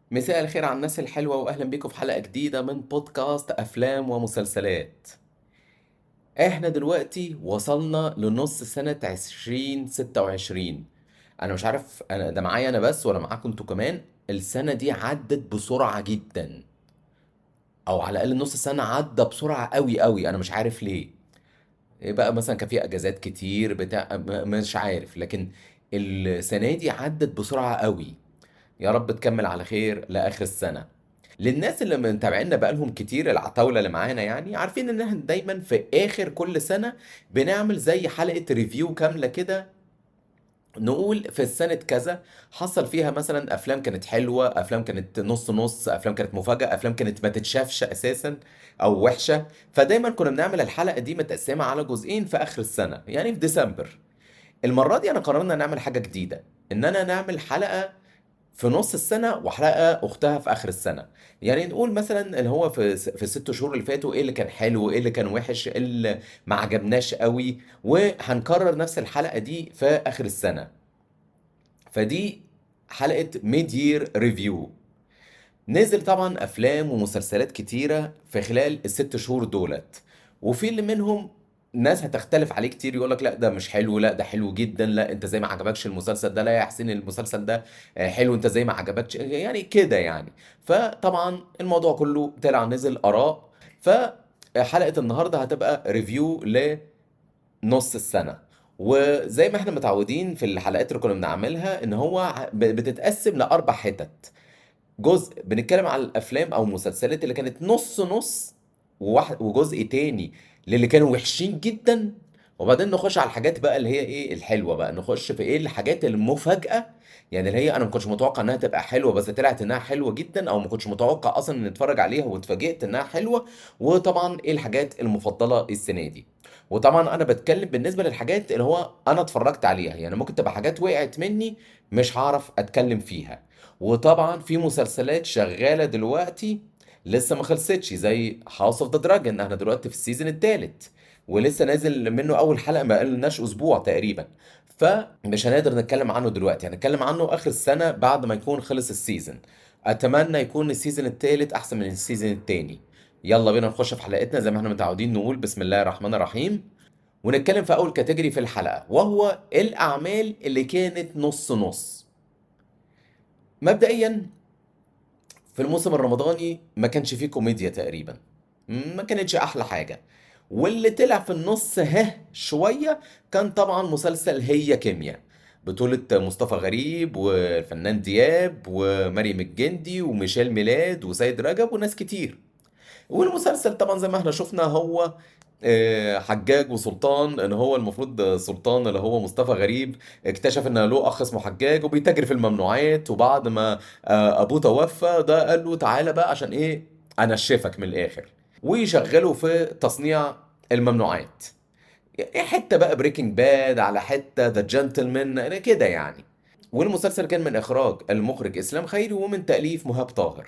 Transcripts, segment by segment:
مساء الخير على الناس الحلوة وأهلا بيكم في حلقة جديدة من بودكاست أفلام ومسلسلات إحنا دلوقتي وصلنا لنص سنة عشرين ستة وعشرين أنا مش عارف أنا ده معايا أنا بس ولا معاكم أنتوا كمان السنة دي عدت بسرعة جدا أو على الأقل نص سنة عدى بسرعة قوي قوي أنا مش عارف ليه إيه بقى مثلا كان في أجازات كتير بتاع م- مش عارف لكن السنة دي عدت بسرعة قوي يا رب تكمل على خير لاخر السنه للناس اللي متابعينا بقالهم كتير العتاوله اللي معانا يعني عارفين ان احنا دايما في اخر كل سنه بنعمل زي حلقه ريفيو كامله كده نقول في السنة كذا حصل فيها مثلا أفلام كانت حلوة أفلام كانت نص نص أفلام كانت مفاجأة أفلام كانت ما تتشافش أساسا أو وحشة فدايما كنا بنعمل الحلقة دي متقسمة على جزئين في آخر السنة يعني في ديسمبر المرة دي أنا قررنا نعمل حاجة جديدة إننا نعمل حلقة في نص السنة وحلقة أختها في آخر السنة يعني نقول مثلا اللي هو في في الست شهور اللي فاتوا إيه اللي كان حلو إيه اللي كان وحش إيه اللي ما عجبناش قوي وهنكرر نفس الحلقة دي في آخر السنة فدي حلقة ميد يير ريفيو نزل طبعا افلام ومسلسلات كتيره في خلال الست شهور دولت وفي اللي منهم ناس هتختلف عليه كتير يقول لك لا ده مش حلو لا ده حلو جدا لا انت زي ما عجبكش المسلسل ده لا يا حسين المسلسل ده آه، حلو انت زي ما عجبكش يعني كده يعني فطبعا الموضوع كله طلع نزل اراء فحلقه النهارده هتبقى ريفيو لنص السنه وزي ما احنا متعودين في الحلقات اللي كنا بنعملها ان هو ب- بتتقسم لاربع حتت جزء بنتكلم على الافلام او المسلسلات اللي كانت نص نص وواحد وجزء تاني للي كانوا وحشين جدا وبعدين نخش على الحاجات بقى اللي هي ايه الحلوه بقى نخش في ايه الحاجات المفاجاه يعني اللي هي انا ما كنتش متوقع انها تبقى حلوه بس طلعت انها حلوه جدا او ما كنتش متوقع اصلا ان اتفرج عليها واتفاجئت انها حلوه وطبعا ايه الحاجات المفضله السنه دي وطبعا انا بتكلم بالنسبه للحاجات اللي هو انا اتفرجت عليها يعني ممكن تبقى حاجات وقعت مني مش هعرف اتكلم فيها وطبعا في مسلسلات شغالة دلوقتي لسه ما خلصتش زي هاوس اوف ذا دراجون احنا دلوقتي في السيزون الثالث ولسه نازل منه اول حلقة ما قالناش اسبوع تقريبا فمش هنقدر نتكلم عنه دلوقتي هنتكلم عنه اخر السنة بعد ما يكون خلص السيزون اتمنى يكون السيزون الثالث احسن من السيزون الثاني يلا بينا نخش في حلقتنا زي ما احنا متعودين نقول بسم الله الرحمن الرحيم ونتكلم في اول كاتيجوري في الحلقة وهو الاعمال اللي كانت نص نص مبدئيا في الموسم الرمضاني ما كانش فيه كوميديا تقريبا ما كانتش احلى حاجة واللي طلع في النص ها شوية كان طبعا مسلسل هي كيمياء بطولة مصطفى غريب والفنان دياب ومريم الجندي وميشيل ميلاد وسيد رجب وناس كتير والمسلسل طبعا زي ما احنا شفنا هو آه، حجاج وسلطان ان هو المفروض سلطان اللي هو مصطفى غريب اكتشف ان له اخ اسمه حجاج وبيتاجر في الممنوعات وبعد ما آه، ابوه توفى ده قال له تعالى بقى عشان ايه انشفك من الاخر ويشغله في تصنيع الممنوعات إيه حته بقى بريكنج باد على حته ذا جنتلمان كده يعني والمسلسل كان من اخراج المخرج اسلام خيري ومن تاليف مهاب طاهر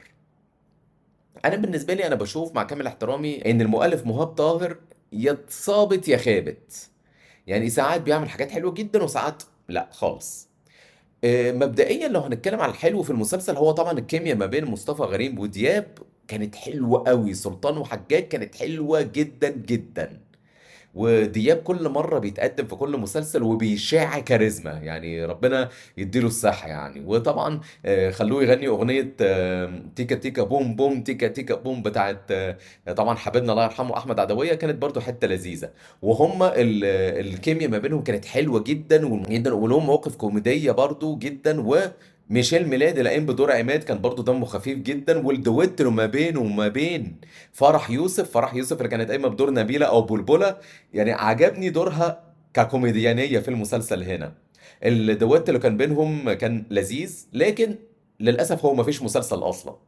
انا بالنسبه لي انا بشوف مع كامل احترامي ان المؤلف مهاب طاهر يا صابت يا خابت يعني ساعات بيعمل حاجات حلوه جدا وساعات لا خالص آه، مبدئيا لو هنتكلم على الحلو في المسلسل هو طبعا الكيمياء ما بين مصطفى غريب ودياب كانت حلوه قوي سلطان وحجاج كانت حلوه جدا جدا ودياب كل مرة بيتقدم في كل مسلسل وبيشع كاريزما يعني ربنا يديله الصحة يعني وطبعا آه، خلوه يغني أغنية آه، تيكا تيكا بوم بوم تيكا تيكا بوم بتاعت آه، طبعا حبيبنا الله يرحمه أحمد عدوية كانت برضو حتة لذيذة وهم ال- الكيمياء ما بينهم كانت حلوة جدا جدا ولهم مواقف كوميدية برضو جدا و ميشيل ميلاد اللي قايم بدور عماد كان برضو دمه خفيف جدا والدويت اللي ما بينه وما بين فرح يوسف فرح يوسف اللي كانت قايمه بدور نبيله او بلبله يعني عجبني دورها ككوميديانية في المسلسل هنا الدويت اللي كان بينهم كان لذيذ لكن للأسف هو مفيش مسلسل أصلا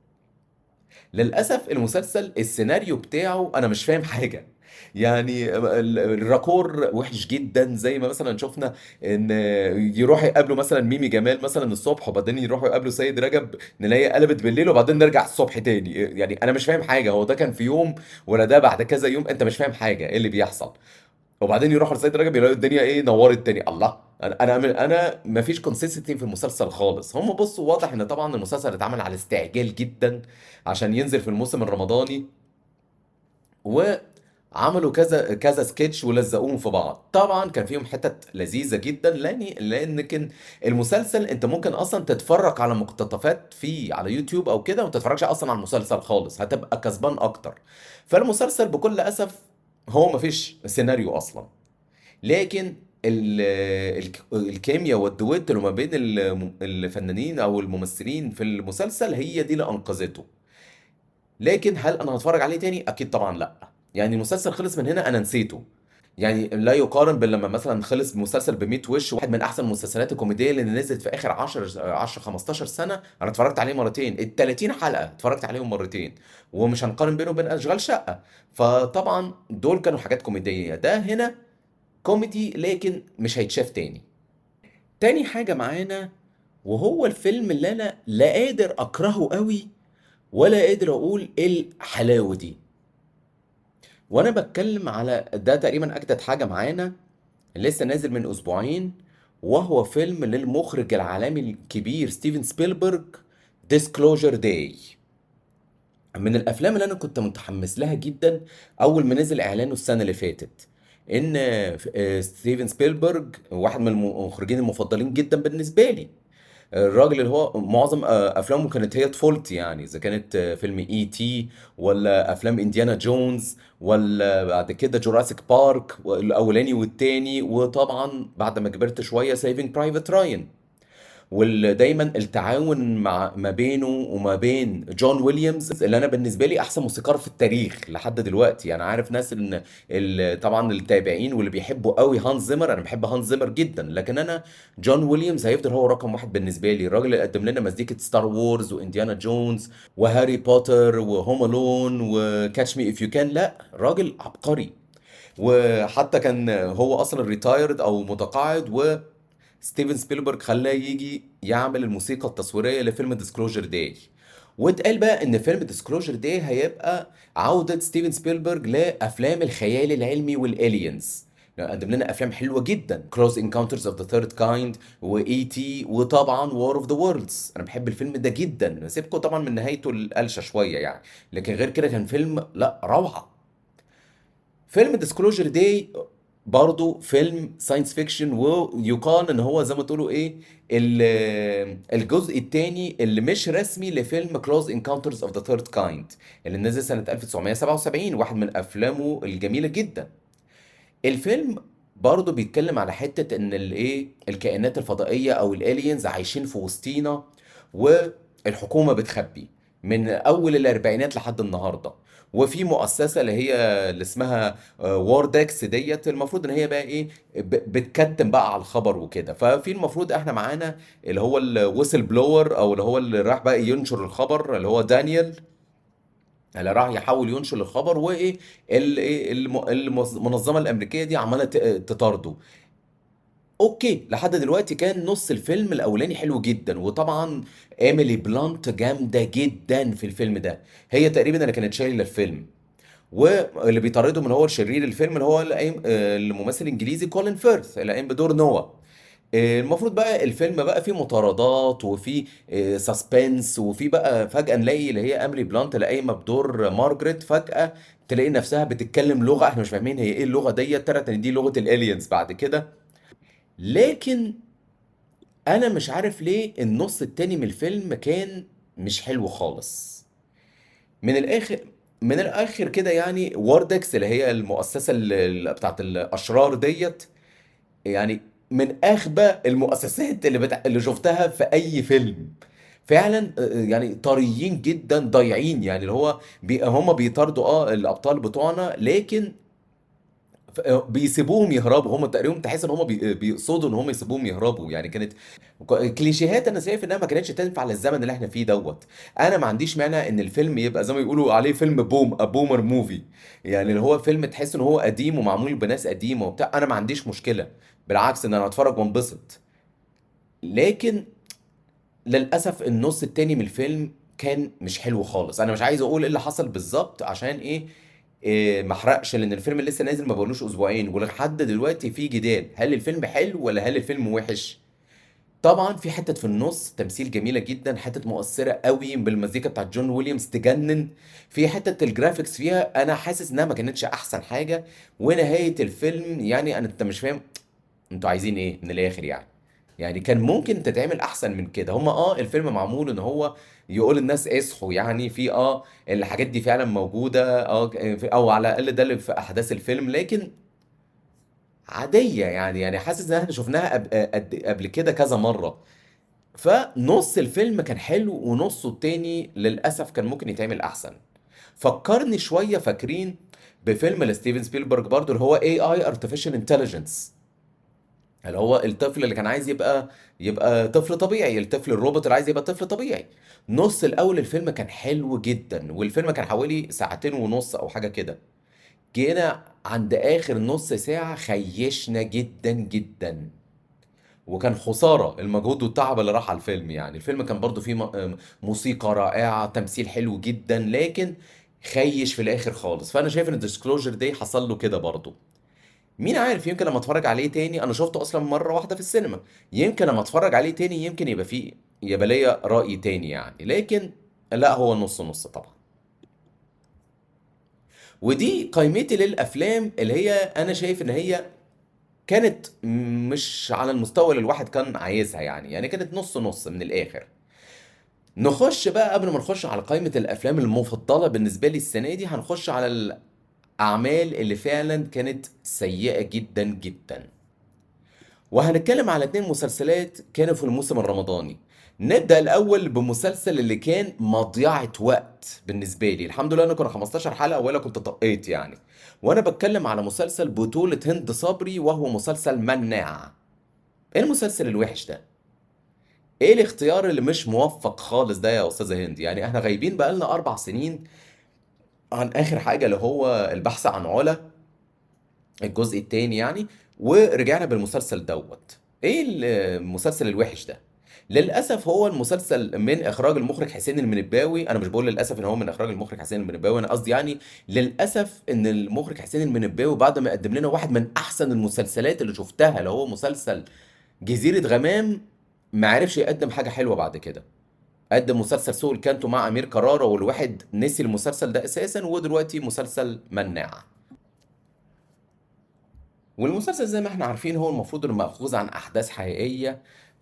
للأسف المسلسل السيناريو بتاعه أنا مش فاهم حاجة يعني ال- الراكور وحش جدا زي ما مثلا شفنا ان يروحوا يقابلوا مثلا ميمي جمال مثلا الصبح وبعدين يروحوا يقابلوا سيد رجب نلاقي قلبت بالليل وبعدين نرجع الصبح تاني يعني انا مش فاهم حاجه هو ده كان في يوم ولا ده بعد كذا يوم انت مش فاهم حاجه ايه اللي بيحصل وبعدين يروحوا لسيد رجب يلاقوا الدنيا ايه نورت تاني الله انا انا انا ما فيش كونسيستنسي في المسلسل خالص هم بصوا واضح ان طبعا المسلسل اتعمل على استعجال جدا عشان ينزل في الموسم الرمضاني وعملوا كذا كذا سكتش ولزقوهم في بعض طبعا كان فيهم حتت لذيذه جدا لان لان كان المسلسل انت ممكن اصلا تتفرج على مقتطفات فيه على يوتيوب او كده وما تتفرجش اصلا على المسلسل خالص هتبقى كسبان اكتر فالمسلسل بكل اسف هو ما فيش سيناريو اصلا لكن ال- الك- الكيمياء والدويت اللي ما بين الم- الفنانين او الممثلين في المسلسل هي دي اللي انقذته لكن هل انا هتفرج عليه تاني اكيد طبعا لا يعني المسلسل خلص من هنا انا نسيته يعني لا يقارن بلما مثلا خلص مسلسل ب 100 وش واحد من احسن المسلسلات الكوميديه اللي نزلت في اخر 10 10 15 سنه انا اتفرجت عليه مرتين ال 30 حلقه اتفرجت عليهم مرتين ومش هنقارن بينه وبين اشغال شقه فطبعا دول كانوا حاجات كوميديه ده هنا كوميدي لكن مش هيتشاف تاني تاني حاجه معانا وهو الفيلم اللي انا لا قادر اكرهه قوي ولا قادر اقول ايه الحلاوه دي وانا بتكلم على ده تقريبا اجدد حاجه معانا لسه نازل من اسبوعين وهو فيلم للمخرج العالمي الكبير ستيفن سبيلبرج ديسكلوجر داي من الافلام اللي انا كنت متحمس لها جدا اول ما نزل اعلانه السنه اللي فاتت ان آه، ستيفن سبيلبرج واحد من المخرجين المفضلين جدا بالنسبه لي الراجل اللي هو معظم آه، افلامه كانت هي طفولتي يعني اذا كانت آه، فيلم اي تي ولا افلام انديانا جونز ولا بعد كده جوراسيك بارك الاولاني والتاني وطبعا بعد ما كبرت شويه سيفنج برايفت راين ودايما التعاون مع ما بينه وما بين جون ويليامز اللي انا بالنسبه لي احسن موسيقار في التاريخ لحد دلوقتي انا عارف ناس ان ال- طبعا التابعين واللي بيحبوا قوي هانز زيمر انا بحب هانز زيمر جدا لكن انا جون ويليامز هيفضل هو رقم واحد بالنسبه لي الراجل اللي قدم لنا مزيكه ستار وورز وانديانا جونز وهاري بوتر وهوم الون وكاتش مي اف يو كان لا راجل عبقري وحتى كان هو اصلا ريتايرد او متقاعد و ستيفن سبيلبرج خلاه يجي يعمل الموسيقى التصويريه لفيلم ديسكلوجر داي واتقال بقى ان فيلم ديسكلوجر داي هيبقى عودة ستيفن سبيلبرج لافلام الخيال العلمي والالينز قدم لنا افلام حلوه جدا كلوز انكاونترز اوف ذا ثيرد كايند واي تي وطبعا وار اوف ذا وورلدز انا بحب الفيلم ده جدا سيبكم طبعا من نهايته القلشه شويه يعني لكن غير كده كان فيلم لا روعه فيلم ديسكلوجر داي برضه فيلم ساينس فيكشن ويقال ان هو زي ما تقولوا ايه ال- الجزء الثاني اللي مش رسمي لفيلم كلوز انكاونترز اوف ذا ثيرد كايند اللي نزل سنة 1977 واحد من افلامه الجميلة جدا الفيلم برضه بيتكلم على حتة ان الايه الكائنات الفضائية او الالينز عايشين في وسطينا والحكومة بتخبي من اول الاربعينات لحد النهاردة وفي مؤسسة اللي هي اللي اسمها ووردكس ديت المفروض ان هي بقى ايه ب- بتكتم بقى على الخبر وكده ففي المفروض احنا معانا اللي هو الويسل بلور او اللي هو اللي راح بقى ينشر الخبر اللي هو دانيال اللي راح يحاول ينشر الخبر وايه ال- إيه الم- المنظمه الامريكيه دي عماله ت- تطارده اوكي لحد دلوقتي كان نص الفيلم الاولاني حلو جدا وطبعا ايميلي بلانت جامده جدا في الفيلم ده هي تقريبا اللي كانت شايله الفيلم واللي بيطارده من هو الشرير الفيلم اللي هو اللي قايم- آه، الممثل الانجليزي كولين فيرث اللي قايم بدور نوا آه، المفروض بقى الفيلم بقى فيه مطاردات وفيه سسبنس وفيه بقى فجأة نلاقي اللي هي امري بلانت اللي قايمه بدور مارجريت فجأة تلاقي نفسها بتتكلم لغة احنا مش فاهمين هي ايه اللغة ديت طلعت ان دي لغة الالينز بعد كده لكن انا مش عارف ليه النص التاني من الفيلم كان مش حلو خالص من الاخر من الاخر كده يعني واردكس اللي هي المؤسسة اللي بتاعت الاشرار ديت يعني من اغبى المؤسسات اللي بتاع اللي شفتها في اي فيلم فعلا آه، يعني طريين جدا ضايعين يعني اللي هو بي هم بيطاردوا اه الابطال بتوعنا لكن ف- آه، بيسيبوهم يهربوا هم تقريبا تحس ان هم بي- بيقصدوا ان هم يسيبوهم يهربوا يعني كانت ك- كليشيهات انا شايف انها ما كانتش تنفع للزمن اللي احنا فيه دوت انا ما عنديش مانع ان الفيلم يبقى زي ما يقولوا عليه فيلم بوم بومر موفي يعني اللي هو فيلم تحس ان هو قديم ومعمول بناس قديمه وبتاع انا ما عنديش مشكله بالعكس ان انا اتفرج وانبسط لكن للاسف النص التاني من الفيلم كان مش حلو خالص انا مش عايز اقول ايه اللي حصل بالظبط عشان ايه إيه ما احرقش لان الفيلم لسه نازل ما بقولوش اسبوعين ولحد دلوقتي في جدال هل الفيلم حلو ولا هل الفيلم وحش طبعا في حتة في النص تمثيل جميلة جدا حتة مؤثرة قوي بالمزيكا بتاعت جون ويليامز تجنن في حتة الجرافيكس فيها انا حاسس انها ما كانتش احسن حاجة ونهاية الفيلم يعني انا انت مش فاهم انتوا عايزين ايه من الاخر يعني يعني كان ممكن تتعمل احسن من كده هما اه الفيلم معمول ان هو يقول الناس اصحوا يعني في اه الحاجات دي فعلا موجودة اه في- او على الاقل ده اللي في احداث الفيلم لكن عادية يعني يعني حاسس ان احنا شفناها قب- قد- قبل كده كذا مرة فنص الفيلم كان حلو ونصه التاني للأسف كان ممكن يتعمل أحسن فكرني شوية فاكرين بفيلم لستيفن سبيلبرج برضو اللي هو اي اي artificial intelligence اللي هو الطفل اللي كان عايز يبقى يبقى طفل طبيعي الطفل الروبوت اللي عايز يبقى طفل طبيعي نص الأول الفيلم كان حلو جدا والفيلم كان حوالي ساعتين ونص أو حاجة كده جينا عند آخر نص ساعة خيشنا جدا جدا وكان خسارة المجهود والتعب اللي راح على الفيلم يعني الفيلم كان برضو فيه م- موسيقى رائعة تمثيل حلو جدا لكن خيش في الاخر خالص فانا شايف ان الديسكلوجر دي حصل له كده برضو مين عارف يمكن لما اتفرج عليه تاني انا شفته اصلا مرة واحدة في السينما يمكن لما اتفرج عليه تاني يمكن يبقى فيه يبقى ليا رأي تاني يعني لكن لا هو نص نص طبعا ودي قائمتي للافلام اللي هي انا شايف ان هي كانت مش على المستوى اللي الواحد كان عايزها يعني يعني كانت نص نص من الاخر نخش بقى قبل ما نخش على قائمة الافلام المفضلة بالنسبة لي السنة دي هنخش على الاعمال اللي فعلا كانت سيئة جدا جدا وهنتكلم على اتنين مسلسلات كانوا في الموسم الرمضاني نبدأ الأول بمسلسل اللي كان مضيعة وقت بالنسبة لي الحمد لله أنا كنا 15 حلقة ولا كنت طقيت يعني وأنا بتكلم على مسلسل بطولة هند صبري وهو مسلسل مناع إيه المسلسل الوحش ده؟ إيه الاختيار اللي مش موفق خالص ده يا أستاذة هند؟ يعني إحنا غايبين بقالنا أربع سنين عن آخر حاجة اللي هو البحث عن علا الجزء التاني يعني ورجعنا بالمسلسل دوت ايه المسلسل الوحش ده للاسف هو المسلسل من اخراج المخرج حسين المنباوي انا مش بقول للاسف ان هو من اخراج المخرج حسين المنباوي انا قصدي يعني للاسف ان المخرج حسين المنباوي بعد ما قدم لنا واحد من احسن المسلسلات اللي شفتها اللي هو مسلسل جزيرة غمام ما عرفش يقدم حاجة حلوة بعد كده قدم مسلسل سوق الكانتو مع امير كرارة والواحد نسي المسلسل ده اساسا ودلوقتي مسلسل مناع والمسلسل زي ما احنا عارفين هو المفروض انه مأخوذ عن احداث حقيقية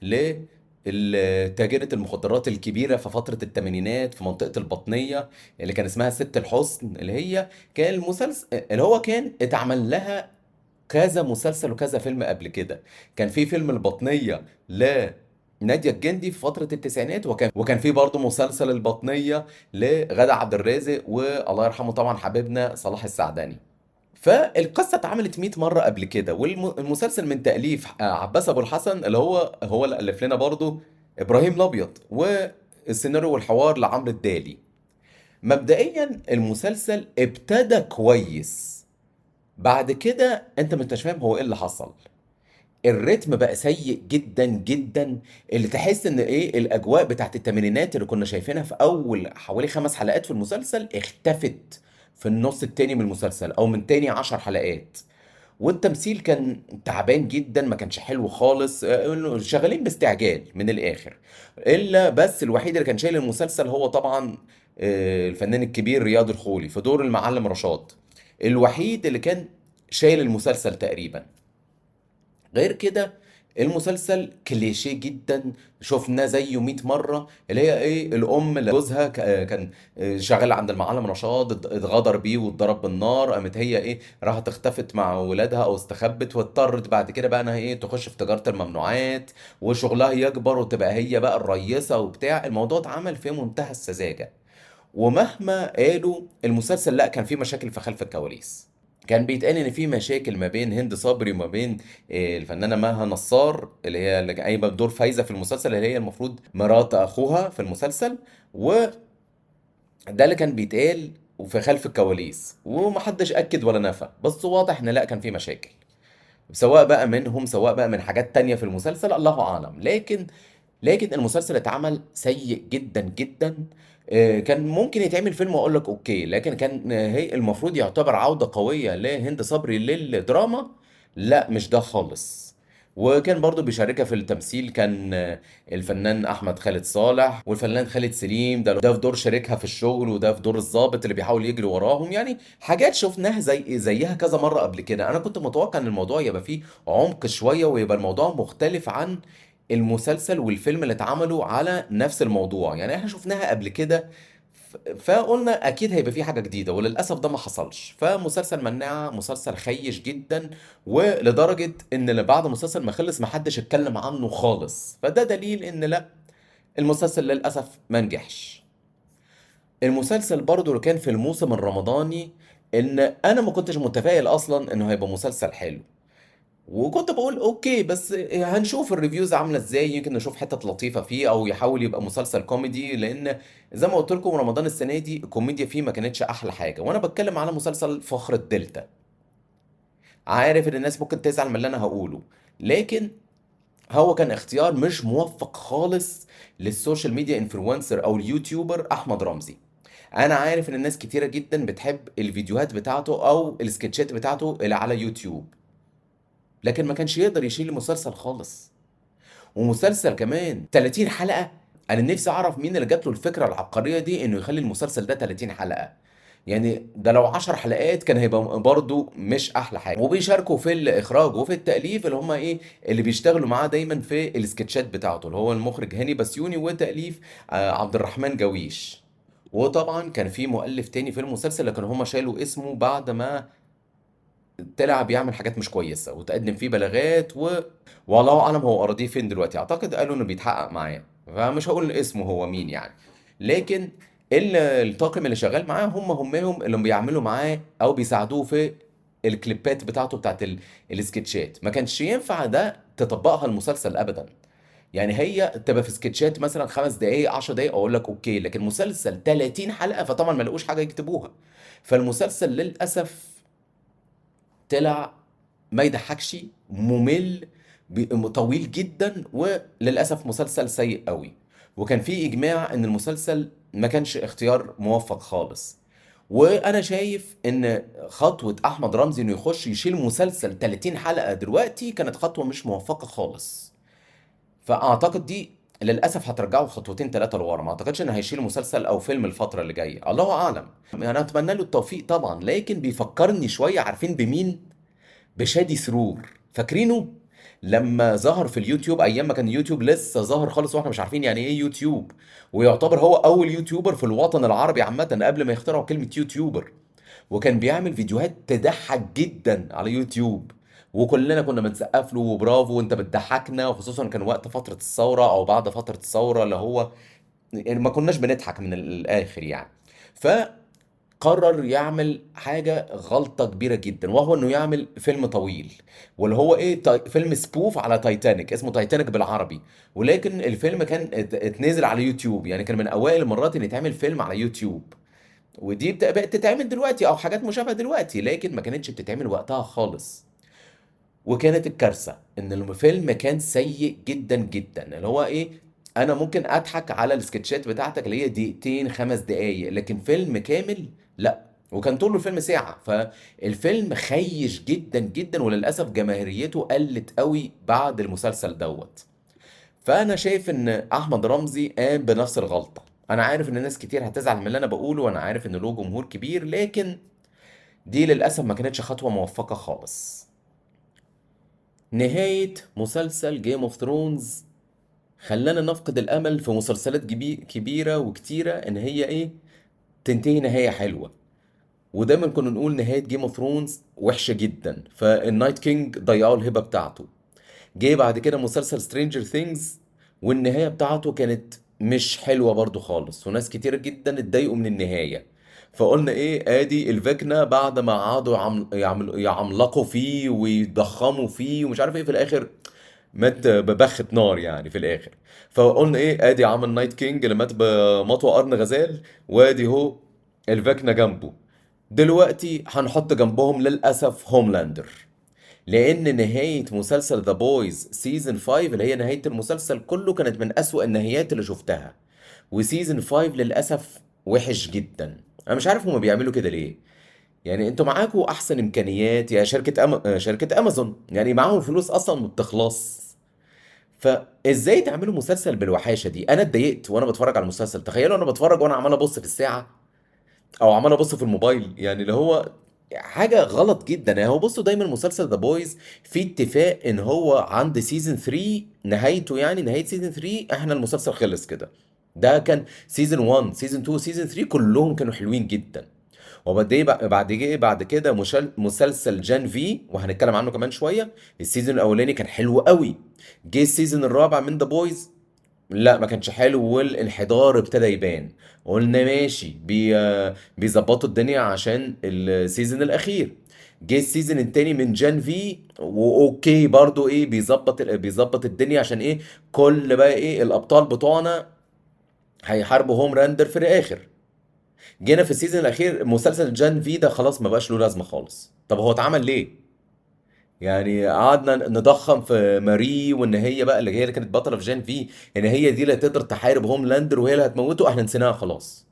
لتاجرة المخدرات الكبيرة في فترة الثمانينات في منطقة البطنية اللي كان اسمها ست الحسن اللي هي كان المسلسل اللي هو كان اتعمل لها كذا مسلسل وكذا فيلم قبل كده كان في فيلم البطنية لنادية الجندي في فترة التسعينات وكان وكان في برضه مسلسل البطنية لغادة عبد الرازق والله يرحمه طبعا حبيبنا صلاح السعداني فالقصة اتعملت 100 مرة قبل كده والمسلسل من تأليف عباس أبو الحسن اللي هو هو اللي ألف لنا برضه إبراهيم الأبيض والسيناريو والحوار لعمرو الدالي مبدئيا المسلسل ابتدى كويس بعد كده انت ما انتش فاهم هو ايه اللي حصل الريتم بقى سيء جدا جدا اللي تحس ان ايه الاجواء بتاعت الثمانينات اللي كنا شايفينها في اول حوالي خمس حلقات في المسلسل اختفت في النص التاني من المسلسل او من تاني عشر حلقات والتمثيل كان تعبان جدا ما كانش حلو خالص آه، شغالين باستعجال من الاخر الا بس الوحيد اللي كان شايل المسلسل هو طبعا آه، الفنان الكبير رياض الخولي في دور المعلم رشاد الوحيد اللي كان شايل المسلسل تقريبا غير كده المسلسل كليشيه جدا شفناه زيه 100 مرة اللي هي ايه الام اللي جوزها ك- كان شغال عند المعلم رشاد ات- اتغدر بيه واتضرب بالنار قامت هي ايه راحت اختفت مع ولادها او استخبت واضطرت بعد كده بقى انها ايه تخش في تجارة الممنوعات وشغلها يكبر وتبقى هي بقى الرئيسة وبتاع الموضوع اتعمل في منتهى السذاجة ومهما قالوا المسلسل لا كان فيه مشاكل في خلف الكواليس كان بيتقال ان في مشاكل ما بين هند صبري وما بين آه، الفنانه مها نصار اللي هي اللي قايمه بدور فايزه في المسلسل اللي هي المفروض مرات اخوها في المسلسل وده اللي كان بيتقال وفي خلف الكواليس ومحدش اكد ولا نفى بس واضح ان لا كان في مشاكل سواء بقى منهم سواء بقى من حاجات تانية في المسلسل الله اعلم لكن لكن المسلسل اتعمل سيء جدا جدا آه، كان ممكن يتعمل فيلم واقول لك اوكي لكن كان آه، هي المفروض يعتبر عودة قوية لهند صبري للدراما لا مش ده خالص وكان برضو بيشاركها في التمثيل كان آه، الفنان احمد خالد صالح والفنان خالد سليم ده ده في دور شريكها في الشغل وده في دور الضابط اللي بيحاول يجري وراهم يعني حاجات شفناها زي زيها كذا مرة قبل كده انا كنت متوقع ان الموضوع يبقى فيه عمق شوية ويبقى الموضوع مختلف عن المسلسل والفيلم اللي اتعملوا على نفس الموضوع يعني احنا شفناها قبل كده ف- فقلنا اكيد هيبقى في حاجه جديده وللاسف ده ما حصلش فمسلسل مناعه مسلسل خيش جدا ولدرجه ان اللي بعد المسلسل ما خلص ما حدش اتكلم عنه خالص فده دليل ان لا المسلسل للاسف ما نجحش المسلسل برضو اللي كان في الموسم الرمضاني ان انا ما كنتش متفائل اصلا انه هيبقى مسلسل حلو وكنت بقول اوكي بس هنشوف الريفيوز عامله ازاي يمكن نشوف حتت لطيفه فيه او يحاول يبقى مسلسل كوميدي لان زي ما قلت لكم رمضان السنه دي الكوميديا فيه ما كانتش احلى حاجه وانا بتكلم على مسلسل فخر الدلتا عارف ان الناس ممكن تزعل من اللي انا هقوله لكن هو كان اختيار مش موفق خالص للسوشيال ميديا انفلونسر او اليوتيوبر احمد رمزي انا عارف ان الناس كتيره جدا بتحب الفيديوهات بتاعته او السكتشات بتاعته اللي على يوتيوب لكن ما كانش يقدر يشيل المسلسل خالص ومسلسل كمان 30 حلقة انا نفسي اعرف مين اللي جات له الفكرة العبقرية دي انه يخلي المسلسل ده 30 حلقة يعني ده لو 10 حلقات كان هيبقى برضه مش احلى حاجة وبيشاركوا في الاخراج وفي التأليف اللي هم ايه اللي بيشتغلوا معاه دايما في السكتشات بتاعته اللي هو المخرج هاني بسيوني وتأليف آه، عبد الرحمن جويش وطبعا كان في مؤلف تاني في المسلسل لكن هم شالوا اسمه بعد ما طلع بيعمل حاجات مش كويسه وتقدم فيه بلاغات و... والله اعلم هو اراضيه فين دلوقتي اعتقد قالوا انه بيتحقق معاه فمش هقول اسمه هو مين يعني لكن ال- الطاقم اللي شغال معاه هم همهم اللي بيعملوا معاه او بيساعدوه في الكليبات بتاعته بتاعت ال... السكتشات ما كانش ينفع ده تطبقها المسلسل ابدا يعني هي تبقى في سكتشات مثلا خمس دقايق 10 دقايق اقول لك اوكي لكن مسلسل 30 حلقه فطبعا ما لقوش حاجه يكتبوها فالمسلسل للاسف طلع ما يضحكش ممل ب- طويل جدا وللاسف مسلسل سيء قوي وكان في اجماع ان المسلسل ما كانش اختيار موفق خالص وانا شايف ان خطوة احمد رمزي انه يخش يشيل مسلسل 30 حلقة دلوقتي كانت خطوة مش موفقة خالص فاعتقد دي للاسف هترجعه خطوتين ثلاثه لورا ما اعتقدش ان هيشيل مسلسل او فيلم الفتره اللي جايه الله اعلم انا اتمنى له التوفيق طبعا لكن بيفكرني شويه عارفين بمين بشادي سرور فاكرينه لما ظهر في اليوتيوب ايام ما كان اليوتيوب لسه ظاهر خالص واحنا مش عارفين يعني ايه يوتيوب ويعتبر هو اول يوتيوبر في الوطن العربي عامه قبل ما يخترعوا كلمه يوتيوبر وكان بيعمل فيديوهات تضحك جدا على يوتيوب وكلنا كنا بنسقف له وبرافو وانت بتضحكنا وخصوصا كان وقت فترة الثورة او بعد فترة الثورة اللي هو يعني ما كناش بنضحك من الاخر يعني فقرر يعمل حاجة غلطة كبيرة جدا وهو انه يعمل فيلم طويل واللي هو ايه تاي- فيلم سبوف على تايتانيك اسمه تايتانيك بالعربي ولكن الفيلم كان ات- اتنزل على يوتيوب يعني كان من اوائل المرات ان يتعمل فيلم على يوتيوب ودي بت- بقت تتعمل دلوقتي او حاجات مشابهة دلوقتي لكن ما كانتش بتتعمل وقتها خالص وكانت الكارثة ان الفيلم كان سيء جدا جدا اللي هو ايه انا ممكن اضحك على السكتشات بتاعتك اللي هي دقيقتين خمس دقايق لكن فيلم كامل لا وكان طول الفيلم ساعة فالفيلم خيش جدا جدا وللأسف جماهيريته قلت قوي بعد المسلسل دوت فأنا شايف إن أحمد رمزي قام بنفس الغلطة أنا عارف إن ناس كتير هتزعل من اللي أنا بقوله وأنا عارف إن له جمهور كبير لكن دي للأسف ما كانتش خطوة موفقة خالص نهاية مسلسل جيم اوف ثرونز خلانا نفقد الأمل في مسلسلات جبي- كبيرة وكتيرة إن هي إيه تنتهي نهاية حلوة ودايما كنا نقول نهاية جيم اوف ثرونز وحشة جدا فالنايت كينج ضيعوا الهبة بتاعته جه بعد كده مسلسل سترينجر ثينجز والنهاية بتاعته كانت مش حلوة برضو خالص وناس كتير جدا اتضايقوا من النهاية فقلنا ايه ادي الفكنة بعد ما قعدوا يعمل يعمل يعملقوا فيه ويضخموا فيه ومش عارف ايه في الاخر مات ببخة نار يعني في الاخر فقلنا ايه ادي عمل نايت كينج اللي مات بمطوى قرن غزال وادي هو الفكنة جنبه دلوقتي هنحط جنبهم للأسف هوملاندر لان نهاية مسلسل ذا بويز سيزون 5 اللي هي نهاية المسلسل كله كانت من اسوأ النهايات اللي شفتها وسيزون 5 للاسف وحش جدا انا مش عارف هما بيعملوا كده ليه يعني انتوا معاكوا احسن امكانيات يا شركة أم... آه، شركة امازون يعني معاهم فلوس اصلا ما بتخلص فازاي تعملوا مسلسل بالوحاشة دي انا اتضايقت وانا بتفرج على المسلسل تخيلوا انا بتفرج وانا عمال ابص في الساعة او عمال ابص في الموبايل يعني اللي هو حاجة غلط جدا يعني هو بصوا دايما مسلسل ذا بويز في اتفاق ان هو عند سيزون 3 نهايته يعني نهاية سيزون 3 احنا المسلسل خلص كده ده كان سيزون 1 سيزون 2 سيزون 3 كلهم كانوا حلوين جدا وبعد ايه بقى- بعد كده بعد كده مشل- مسلسل جان في وهنتكلم عنه كمان شويه السيزون الاولاني كان حلو قوي جه السيزون الرابع من ذا بويز لا ما كانش حلو والانحدار ابتدى يبان قلنا ماشي بي آه، بيظبطوا الدنيا عشان السيزون الاخير جه السيزون التاني من جان في واوكي برضو ايه بيظبط بيظبط الدنيا عشان ايه كل بقى ايه الابطال بتوعنا هيحاربوا هوم راندر في الاخر جينا في السيزون الاخير مسلسل جان في ده خلاص ما بقاش له لازمه خالص طب هو اتعمل ليه يعني قعدنا نضخم في ماري وان هي بقى اللي هي اللي كانت بطله في جان في ان هي دي اللي هتقدر تحارب هوملاندر وهي اللي هتموته احنا نسيناها خلاص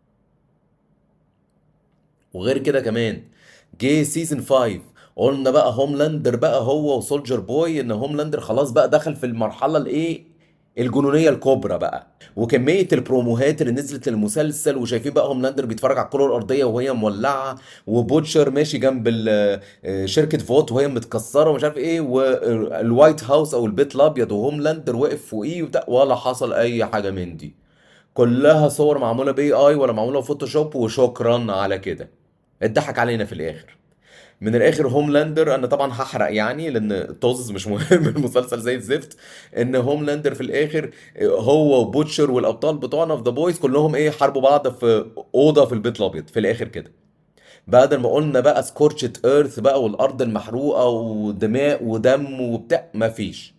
وغير كده كمان جه سيزون 5 قلنا بقى هوملاندر بقى هو وسولجر بوي ان هوملاندر خلاص بقى دخل في المرحله الايه الجنونيه الكبرى بقى وكميه البروموهات اللي نزلت للمسلسل وشايفين بقى هوملاندر بيتفرج على الكره الارضيه وهي مولعه وبوتشر ماشي جنب ال- آه، شركه فوت وهي متكسره ومش عارف ايه والوايت هاوس او البيت الابيض وهوملاندر واقف فوقيه وبتاع ولا حصل اي حاجه من دي كلها صور معموله باي اي ولا معموله فوتوشوب وشكرا على كده اتضحك علينا في الاخر من الاخر هوملاندر انا طبعا هحرق يعني لان طز مش مهم المسلسل زي الزفت ان هوملاندر في الاخر هو وبوتشر والابطال بتوعنا في ذا بويز كلهم ايه حاربوا بعض في اوضه في البيت الابيض في الاخر كده بعد ما قلنا بقى سكورتشت ايرث بقى والارض المحروقه ودماء ودم وبتاع مفيش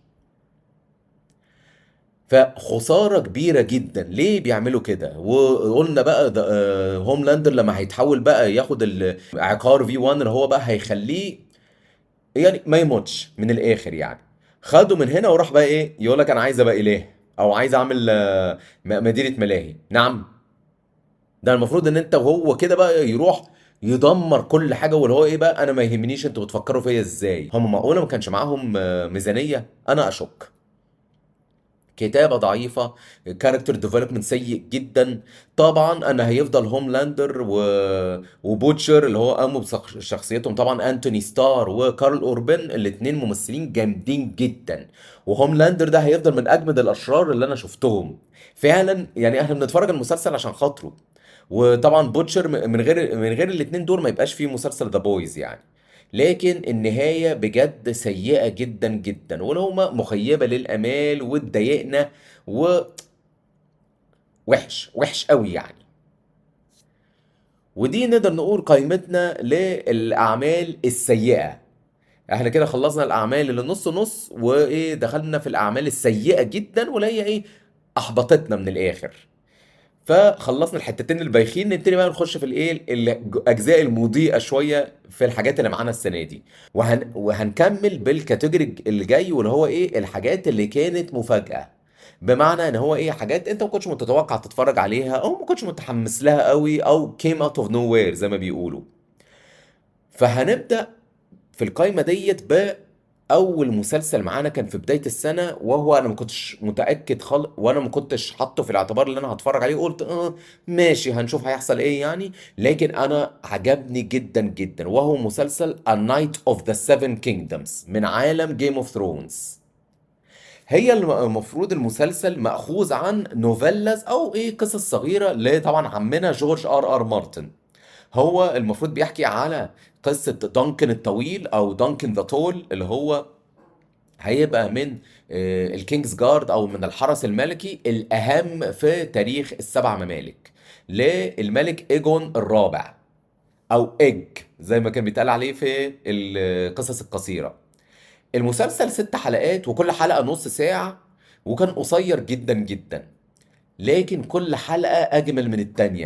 فخسارة كبيرة جدا ليه بيعملوا كده وقلنا بقى ده آه، هوملاندر لما هيتحول بقى ياخد العقار في 1 اللي هو بقى هيخليه يعني ما يموتش من الاخر يعني خده من هنا وراح بقى ايه يقول لك انا عايز ابقى اله او عايز اعمل آه، م- مدينة ملاهي نعم ده المفروض ان انت وهو كده بقى يروح يدمر كل حاجه واللي هو ايه بقى انا ما يهمنيش انتوا بتفكروا فيا ازاي هم معقوله ما كانش معاهم آه، ميزانيه انا اشك كتابة ضعيفة كاركتر ديفلوبمنت سيء جدا طبعا انا هيفضل هوملاندر و... وبوتشر اللي هو قاموا بشخصيتهم طبعا انتوني ستار وكارل اوربن الاتنين ممثلين جامدين جدا وهوملاندر ده هيفضل من اجمد الاشرار اللي انا شفتهم فعلا يعني احنا بنتفرج المسلسل عشان خاطره وطبعا بوتشر من غير من غير الاتنين دول ما يبقاش فيه مسلسل ذا بويز يعني لكن النهاية بجد سيئة جدا جدا ولو هما مخيبة للآمال واتضايقنا ووحش وحش قوي يعني ودي نقدر نقول قائمتنا للأعمال السيئة احنا كده خلصنا الأعمال اللي نص نص وإيه دخلنا في الأعمال السيئة جدا واللي هي إيه أحبطتنا من الآخر فخلصنا الحتتين البايخين نبتدي بقى نخش في الايه الاجزاء المضيئه شويه في الحاجات اللي معانا السنه دي وهن وهنكمل بالكاتيجوري اللي جاي واللي هو ايه الحاجات اللي كانت مفاجاه بمعنى ان هو ايه حاجات انت ما كنتش متتوقع تتفرج عليها او ما كنتش متحمس لها قوي او came out of nowhere زي ما بيقولوا فهنبدا في القايمه ديت باول مسلسل معانا كان في بدايه السنه وهو انا ما كنتش متاكد خالص وانا ما كنتش حاطه في الاعتبار اللي انا هتفرج عليه قلت اه ماشي هنشوف هيحصل ايه يعني لكن انا عجبني جدا جدا وهو مسلسل A Night of the Seven Kingdoms من عالم Game of Thrones هي الم- المفروض المسلسل مأخوذ عن نوفيلاز او ايه قصص صغيره لطبعا عمنا جورج ار ار مارتن هو المفروض بيحكي على قصة دانكن الطويل أو دانكن ذا تول اللي هو هيبقى من آه، الكينجز جارد أو من الحرس الملكي الأهم في تاريخ السبع ممالك للملك إيجون الرابع أو إيج زي ما كان بيتقال عليه في القصص القصيرة المسلسل ست حلقات وكل حلقة نص ساعة وكان قصير جدا جدا لكن كل حلقة أجمل من التانية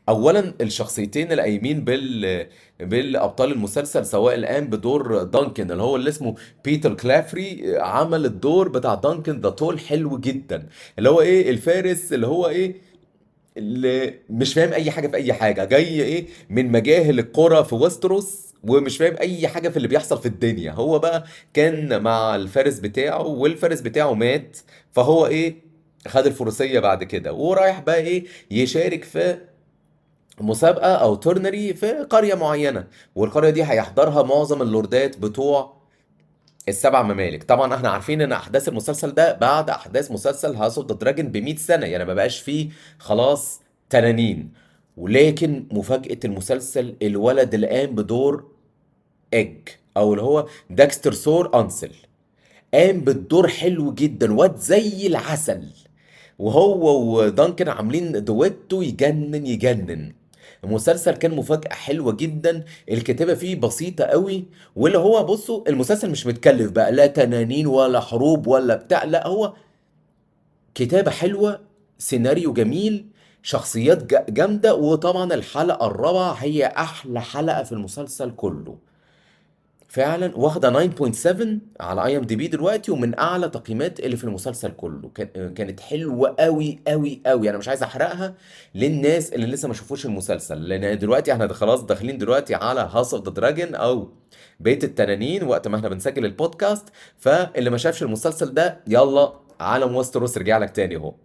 اولا الشخصيتين اللي قايمين بال بالابطال المسلسل سواء الان بدور دانكن اللي هو اللي اسمه بيتر كلافري عمل الدور بتاع دانكن ده طول حلو جدا اللي هو ايه الفارس اللي هو ايه اللي مش فاهم اي حاجه في اي حاجه جاي ايه من مجاهل القرى في ويستروس ومش فاهم اي حاجه في اللي بيحصل في الدنيا هو بقى كان مع الفارس بتاعه والفارس بتاعه مات فهو ايه خد الفروسيه بعد كده ورايح بقى ايه يشارك في مسابقة أو تورنري في قرية معينة والقرية دي هيحضرها معظم اللوردات بتوع السبع ممالك طبعا احنا عارفين ان احداث المسلسل ده بعد احداث مسلسل هاوس اوف ذا دراجون ب 100 سنة يعني ما بقاش فيه خلاص تنانين ولكن مفاجأة المسلسل الولد اللي قام بدور ايج او اللي هو داكستر سور انسل قام بالدور حلو جدا واد زي العسل وهو ودانكن عاملين دويتو يجنن يجنن المسلسل كان مفاجأة حلوة جدا الكتابة فيه بسيطة قوي واللي هو بصوا المسلسل مش متكلف بقى لا تنانين ولا حروب ولا بتاع لا هو كتابة حلوة سيناريو جميل شخصيات جا- جامدة وطبعا الحلقة الرابعة هي أحلى حلقة في المسلسل كله فعلا واخده 9.7 على اي ام دي بي دلوقتي ومن اعلى تقييمات اللي في المسلسل كله كان كانت حلوه قوي قوي قوي انا مش عايز احرقها للناس اللي لسه ما شافوش المسلسل لان دلوقتي احنا خلاص داخلين دلوقتي على هاوس اوف ذا دراجون او بيت التنانين وقت ما احنا بنسجل البودكاست فاللي ما شافش المسلسل ده يلا عالم وستروس رجع لك تاني اهو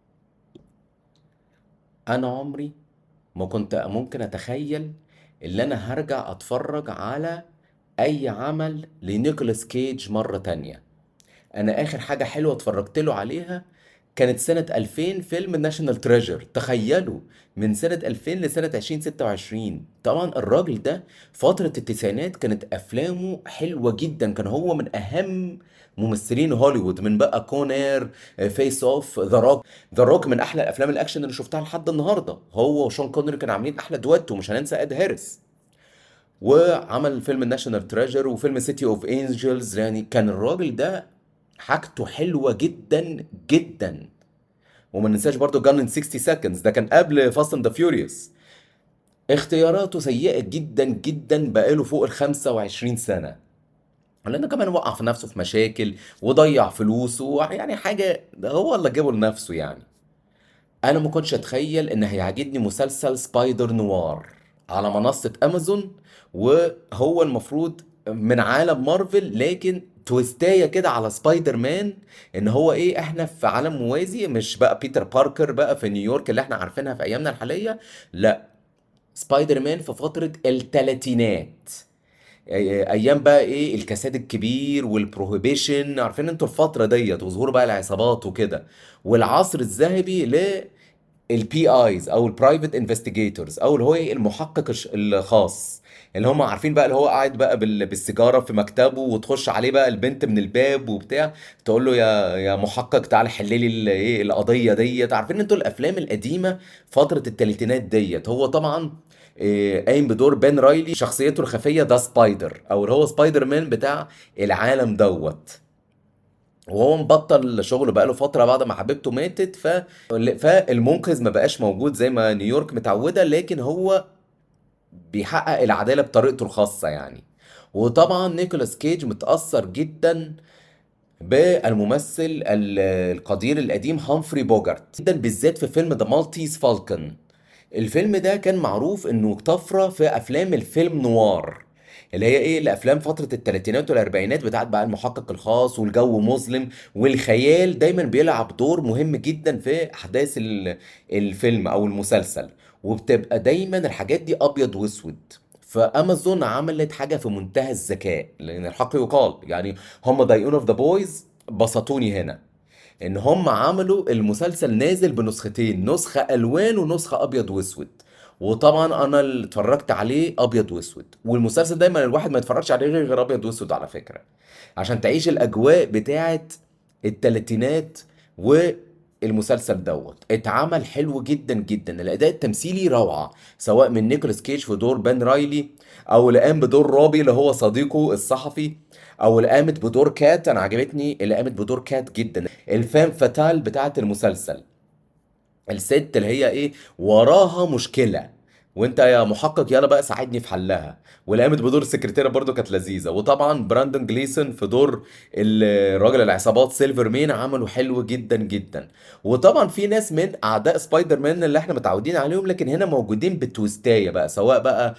انا عمري ما كنت ممكن اتخيل ان انا هرجع اتفرج على اي عمل لنيكولاس كيج مرة تانية انا اخر حاجة حلوة اتفرجت له عليها كانت سنة 2000 فيلم ناشونال تريجر تخيلوا من سنة 2000 لسنة 2026 طبعا الراجل ده فترة التسعينات كانت افلامه حلوة جدا كان هو من اهم ممثلين هوليوود من بقى كونير فيس اوف ذا روك ذا روك من احلى افلام الاكشن اللي شفتها لحد النهارده هو وشون كونري كانوا عاملين احلى دويتو مش هننسى اد هاريس وعمل فيلم الناشونال تريجر وفيلم سيتي اوف انجلز يعني كان الراجل ده حاجته حلوه جدا جدا وما ننساش برضو جان ان 60 سكندز ده كان قبل فاست اند ذا فيوريوس اختياراته سيئه جدا جدا بقاله فوق ال 25 سنه لانه كمان وقع في نفسه في مشاكل وضيع فلوسه يعني حاجه ده هو اللي جابه لنفسه يعني انا ما كنتش اتخيل ان هيعجبني مسلسل سبايدر نوار على منصة امازون وهو المفروض من عالم مارفل لكن تويستاية كده على سبايدر مان ان هو ايه احنا في عالم موازي مش بقى بيتر باركر بقى في نيويورك اللي احنا عارفينها في ايامنا الحالية لا سبايدر مان في فترة التلاتينات أي- ايام بقى ايه الكساد الكبير والبروهيبيشن عارفين انتوا الفتره ديت وظهور بقى العصابات وكده والعصر الذهبي للبي ايز او البرايفت انفستيجيتورز او اللي هو ايه المحقق الش- الخاص اللي هم عارفين بقى اللي هو قاعد بقى بال- بالسيجاره في مكتبه وتخش عليه بقى البنت من الباب وبتاع تقول له يا يا محقق تعالى حل لي ال- ايه القضيه ديت عارفين انتوا الافلام القديمه فتره الثلاثينات ديت هو طبعا إيه، قايم بدور بين رايلي شخصيته الخفيه ده سبايدر او اللي هو سبايدر مان بتاع العالم دوت وهو مبطل شغله بقاله فترة بعد ما حبيبته ماتت ف... فالمنقذ ما بقاش موجود زي ما نيويورك متعودة لكن هو بيحقق العدالة بطريقته الخاصة يعني وطبعا نيكولاس كيج متأثر جدا بالممثل ال- القدير القديم هامفري بوجارت جدا بالذات في فيلم ذا مالتيز فالكون الفيلم ده كان معروف انه طفره في افلام الفيلم نوار اللي هي ايه الافلام فتره الثلاثينات والاربعينات بتاعت بقى المحقق الخاص والجو مظلم والخيال دايما بيلعب دور مهم جدا في احداث ال- الفيلم او المسلسل وبتبقى دايما الحاجات دي ابيض واسود فامازون عملت حاجه في منتهى الذكاء لان الحق يقال يعني هم ضايقون اوف ذا بويز بسطوني هنا ان هم عملوا المسلسل نازل بنسختين نسخة الوان ونسخة ابيض واسود وطبعا انا اللي اتفرجت عليه ابيض واسود والمسلسل دايما الواحد ما يتفرجش عليه غير غير ابيض واسود على فكرة عشان تعيش الاجواء بتاعت التلاتينات والمسلسل دوت اتعمل حلو جدا جدا الاداء التمثيلي روعة سواء من نيكولاس كيج في دور بان رايلي او اللي قام بدور روبي اللي هو صديقه الصحفي او اللي قامت بدور كات انا عجبتني اللي قامت بدور كات جدا الفام فاتال بتاعت المسلسل الست اللي هي ايه وراها مشكلة وانت يا محقق يلا بقى ساعدني في حلها واللي قامت بدور السكرتيرة برضو كانت لذيذة وطبعا براندون جليسون في دور الراجل العصابات سيلفر مين عمله حلو جدا جدا وطبعا في ناس من اعداء سبايدر مان اللي احنا متعودين عليهم لكن هنا موجودين بتويستاية بقى سواء بقى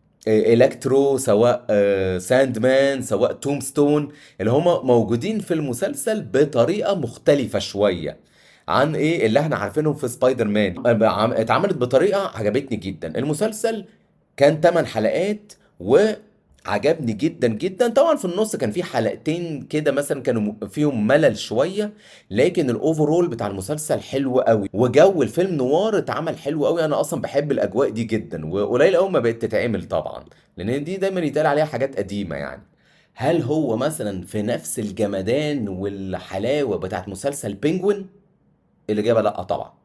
الكترو سواء آه، ساند مان سواء توم ستون اللي هم موجودين في المسلسل بطريقه مختلفه شويه عن ايه اللي احنا عارفينهم في سبايدر مان آه، عم- اتعملت بطريقه عجبتني جدا المسلسل كان 8 حلقات وعجبني جدا جدا طبعا في النص كان في حلقتين كده مثلا كانوا م- فيهم ملل شويه لكن الاوفرول بتاع المسلسل حلو قوي وجو الفيلم نوار اتعمل حلو قوي انا اصلا بحب الاجواء دي جدا وقليل قوي ما بقت تتعمل طبعا لان دي دايما يتقال عليها حاجات قديمه يعني هل هو مثلا في نفس الجمدان والحلاوه بتاعت مسلسل بينجوين الاجابه لا طبعا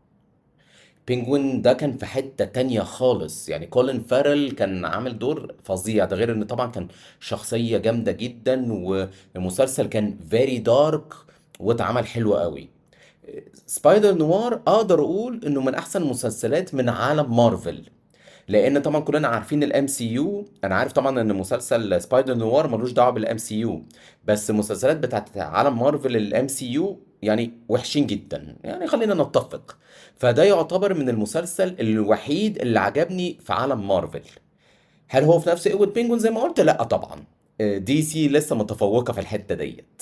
بينجوين ده كان في حتة تانية خالص يعني كولين فارل كان عامل دور فظيع ده غير ان طبعا كان شخصية جامدة جدا والمسلسل كان فيري دارك واتعمل حلو قوي سبايدر نوار اقدر اقول انه من احسن المسلسلات من عالم مارفل لان طبعا كلنا عارفين الام سي يو انا عارف طبعا ان مسلسل سبايدر نوار ملوش دعوه بالام سي يو بس المسلسلات بتاعت عالم مارفل الام سي يو يعني وحشين جدا يعني خلينا نتفق فده يعتبر من المسلسل الوحيد اللي عجبني في عالم مارفل هل هو في نفس قوة بينجوين زي ما قلت لا طبعا دي سي لسه متفوقة في الحتة ديت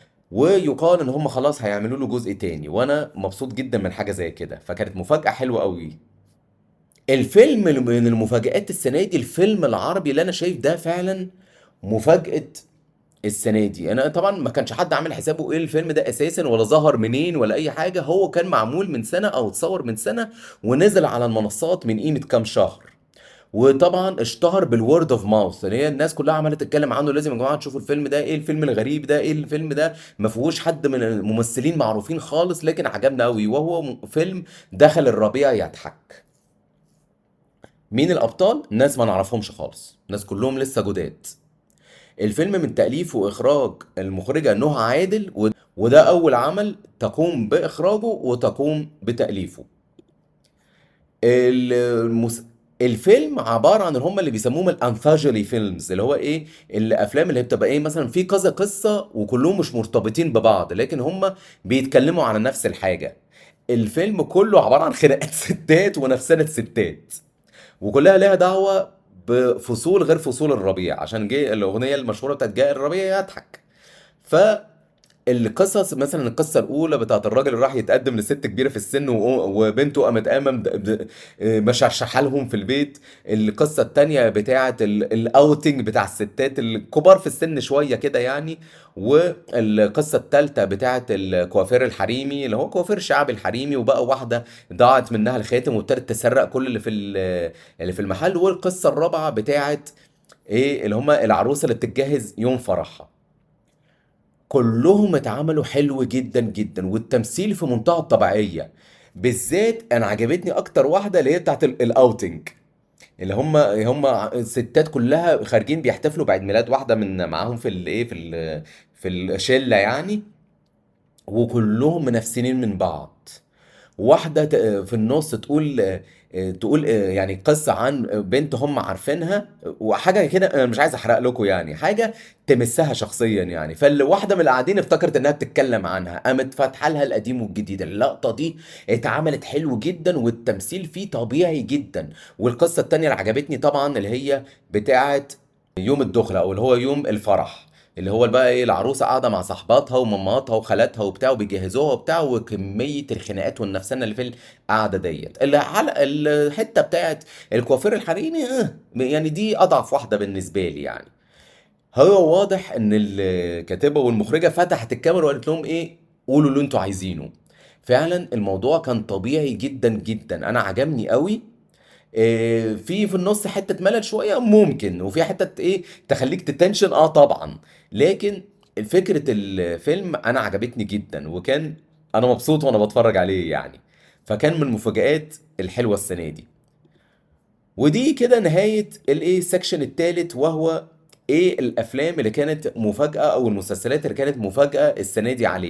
ويقال ان هم خلاص هيعملوا له جزء تاني وانا مبسوط جدا من حاجة زي كده فكانت مفاجأة حلوة قوي الفيلم اللي من المفاجآت السنة دي الفيلم العربي اللي أنا شايف ده فعلا مفاجأة السنة دي أنا طبعا ما كانش حد عامل حسابه إيه الفيلم ده أساسا ولا ظهر منين ولا أي حاجة هو كان معمول من سنة أو اتصور من سنة ونزل على المنصات من قيمة كام شهر وطبعا اشتهر بالورد اوف ماوث اللي هي الناس كلها عماله تتكلم عنه لازم يا جماعه تشوفوا الفيلم ده ايه الفيلم الغريب ده ايه الفيلم ده ما فيهوش حد من الممثلين معروفين خالص لكن عجبنا قوي وهو م- فيلم دخل الربيع يضحك مين الابطال ناس ما نعرفهمش خالص ناس كلهم لسه جداد الفيلم من تأليف وإخراج المخرجة نهى عادل و- وده أول عمل تقوم بإخراجه وتقوم بتأليفه المس... الفيلم عبارة عن هم اللي بيسموهم الانثاجولي فيلمز اللي هو ايه الافلام اللي بتبقى ايه مثلا في كذا قصة وكلهم مش مرتبطين ببعض لكن هم بيتكلموا عن نفس الحاجة الفيلم كله عبارة عن خناقات ستات ونفسنة ستات وكلها لها دعوة بفصول غير فصول الربيع عشان جه الأغنية المشهورة بتاعت جاء الربيع يضحك فالقصص مثلا القصة الأولى بتاعت الراجل اللي راح يتقدم لست كبيرة في السن و- وبنته قامت قايمة مد- ب- مشرشحة لهم في البيت القصة التانية بتاعت ال- الأوتنج بتاع الستات الكبار في السن شوية كده يعني والقصة التالتة بتاعت الكوافير الحريمي اللي هو كوافير شعبي الحريمي وبقى واحدة ضاعت منها الخاتم وابتدت تسرق كل اللي في ال- اللي في المحل والقصة الرابعة بتاعت ايه اللي هما العروسة اللي بتتجهز يوم فرحها كلهم اتعملوا حلو جدا جدا والتمثيل في منتهى الطبيعية بالذات انا عجبتني اكتر واحدة اللي هي بتاعت ال- الاوتنج اللي هم هم الستات كلها خارجين بيحتفلوا بعيد ميلاد واحدة من معاهم في الايه في ال- في الشلة يعني وكلهم منافسين من بعض واحدة ت- في النص تقول تقول يعني قصة عن بنت هم عارفينها وحاجة كده أنا مش عايز أحرق لكم يعني حاجة تمسها شخصيا يعني فالواحدة من اللي قاعدين افتكرت إنها بتتكلم عنها قامت فاتحة لها القديم والجديد اللقطة دي اتعملت حلو جدا والتمثيل فيه طبيعي جدا والقصة التانية اللي عجبتني طبعا اللي هي بتاعت يوم الدخلة او اللي هو يوم الفرح اللي هو بقى ايه العروسه قاعده مع صاحباتها وماماتها وخالاتها وبتاع وبيجهزوها وبتاع وكميه الخناقات والنفسنه اللي في القعده ديت الحلقه الحته بتاعت الكوافير الحريمي اه يعني دي اضعف واحده بالنسبه لي يعني هو واضح ان الكاتبه والمخرجه فتحت الكاميرا وقالت لهم ايه قولوا اللي انتوا عايزينه فعلا الموضوع كان طبيعي جدا جدا انا عجبني قوي إيه، في في النص حته ملل شويه ممكن وفي حته ايه تخليك تتنشن اه طبعا لكن فكره الفيلم انا عجبتني جدا وكان انا مبسوط وانا بتفرج عليه يعني فكان من المفاجآت الحلوه السنه دي ودي كده نهايه الايه السكشن الثالث وهو ايه الافلام اللي كانت مفاجاه او المسلسلات اللي كانت مفاجاه السنه دي علينا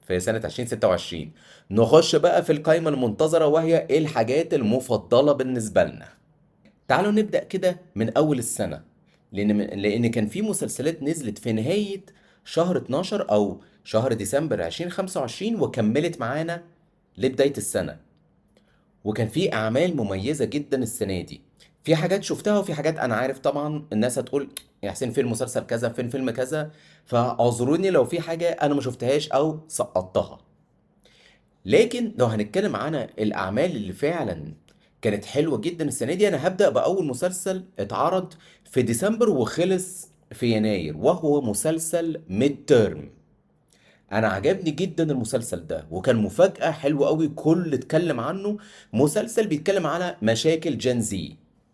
في سنة 2026 نخش بقى في القائمة المنتظرة وهي ايه الحاجات المفضلة بالنسبة لنا تعالوا نبدأ كده من أول السنة لأن لأن كان في مسلسلات نزلت في نهاية شهر 12 أو شهر ديسمبر 2025 وكملت معانا لبداية السنة وكان في أعمال مميزة جدا السنة دي في حاجات شفتها وفي حاجات أنا عارف طبعا الناس هتقول يا حسين فين مسلسل كذا فين فيلم كذا فاعذروني لو في حاجة أنا ما شفتهاش أو سقطتها لكن لو هنتكلم عن الأعمال اللي فعلا كانت حلوة جدا السنة دي أنا هبدأ بأول مسلسل اتعرض في ديسمبر وخلص في يناير وهو مسلسل ميد تيرم انا عجبني جدا المسلسل ده وكان مفاجأة حلوة قوي كل اتكلم عنه مسلسل بيتكلم على مشاكل جين زي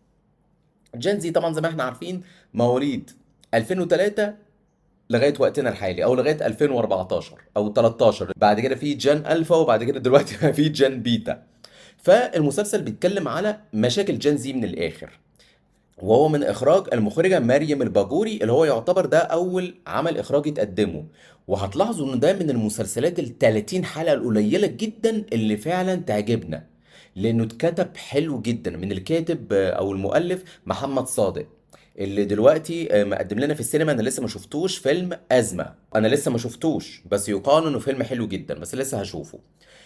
جين زي طبعا زي ما احنا عارفين مواليد 2003 لغايه وقتنا الحالي او لغايه 2014 او 13 بعد كده في جن الفا وبعد كده دلوقتي في جن بيتا فالمسلسل بيتكلم على مشاكل جين زي من الاخر وهو من اخراج المخرجه مريم الباجوري اللي هو يعتبر ده اول عمل اخراجي تقدمه وهتلاحظوا ان ده من المسلسلات ال 30 حلقه القليله جدا اللي فعلا تعجبنا لانه اتكتب حلو جدا من الكاتب آه، او المؤلف محمد صادق اللي دلوقتي آه، مقدم لنا في السينما انا لسه ما شفتوش فيلم ازمه انا لسه ما شفتوش بس يقال انه فيلم حلو جدا بس لسه هشوفه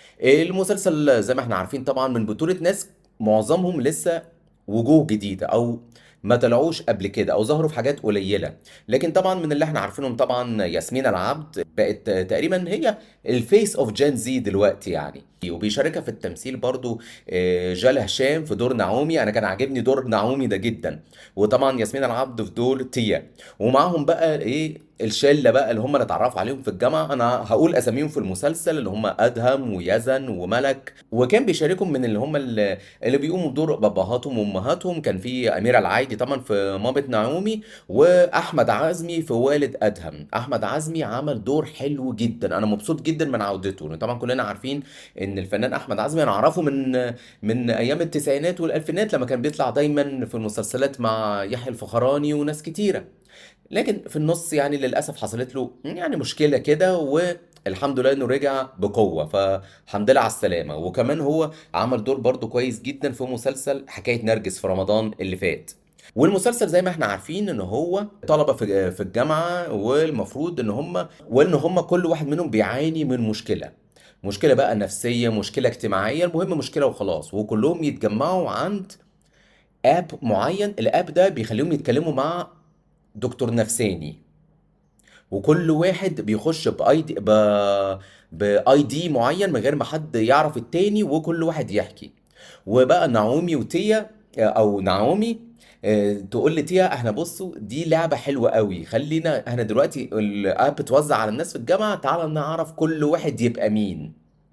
المسلسل زي ما احنا عارفين طبعا من بطولة ناس معظمهم لسه وجوه جديدة او ما طلعوش قبل كده او ظهروا في حاجات قليلة لكن طبعا من اللي احنا عارفينهم طبعا ياسمين العبد بقت تقريبا هي الفيس اوف جين زي دلوقتي يعني وبيشاركها في التمثيل برضو آه، جالا هشام في دور نعومي انا كان عاجبني دور نعومي ده جدا وطبعا ياسمين العبد في دور تيا ومعاهم بقى ايه الشله بقى اللي هم اللي اتعرفوا عليهم في الجامعه انا هقول اساميهم في المسلسل اللي هم ادهم ويزن وملك وكان بيشاركهم من اللي هم اللي, اللي بيقوموا بدور باباهاتهم وامهاتهم كان في اميره العايدي طبعا في مامة نعومي واحمد عزمي في والد ادهم احمد عزمي عمل دور حلو جدا انا مبسوط جدا من عودته طبعا كلنا عارفين ان الفنان احمد عزمي انا اعرفه من من ايام التسعينات والالفينات لما كان بيطلع دايما في المسلسلات مع يحيى الفخراني وناس كتيره لكن في النص يعني للاسف حصلت له يعني مشكله كده والحمد لله انه رجع بقوه فالحمد لله على السلامه وكمان هو عمل دور برضه كويس جدا في مسلسل حكايه نرجس في رمضان اللي فات والمسلسل زي ما احنا عارفين ان هو طلبه في في الجامعه والمفروض ان هم وان هم كل واحد منهم بيعاني من مشكله مشكله بقى نفسيه مشكله اجتماعيه المهم مشكله وخلاص وكلهم يتجمعوا عند اب معين الاب ده بيخليهم يتكلموا مع دكتور نفساني وكل واحد بيخش باي دي ب... باي دي معين من غير ما حد يعرف التاني وكل واحد يحكي وبقى نعومي وتيا او نعومي آه، تقول لي تيا احنا بصوا دي لعبة حلوة قوي خلينا احنا دلوقتي الاب بتوزع على الناس في الجامعة تعالى نعرف كل واحد يبقى مين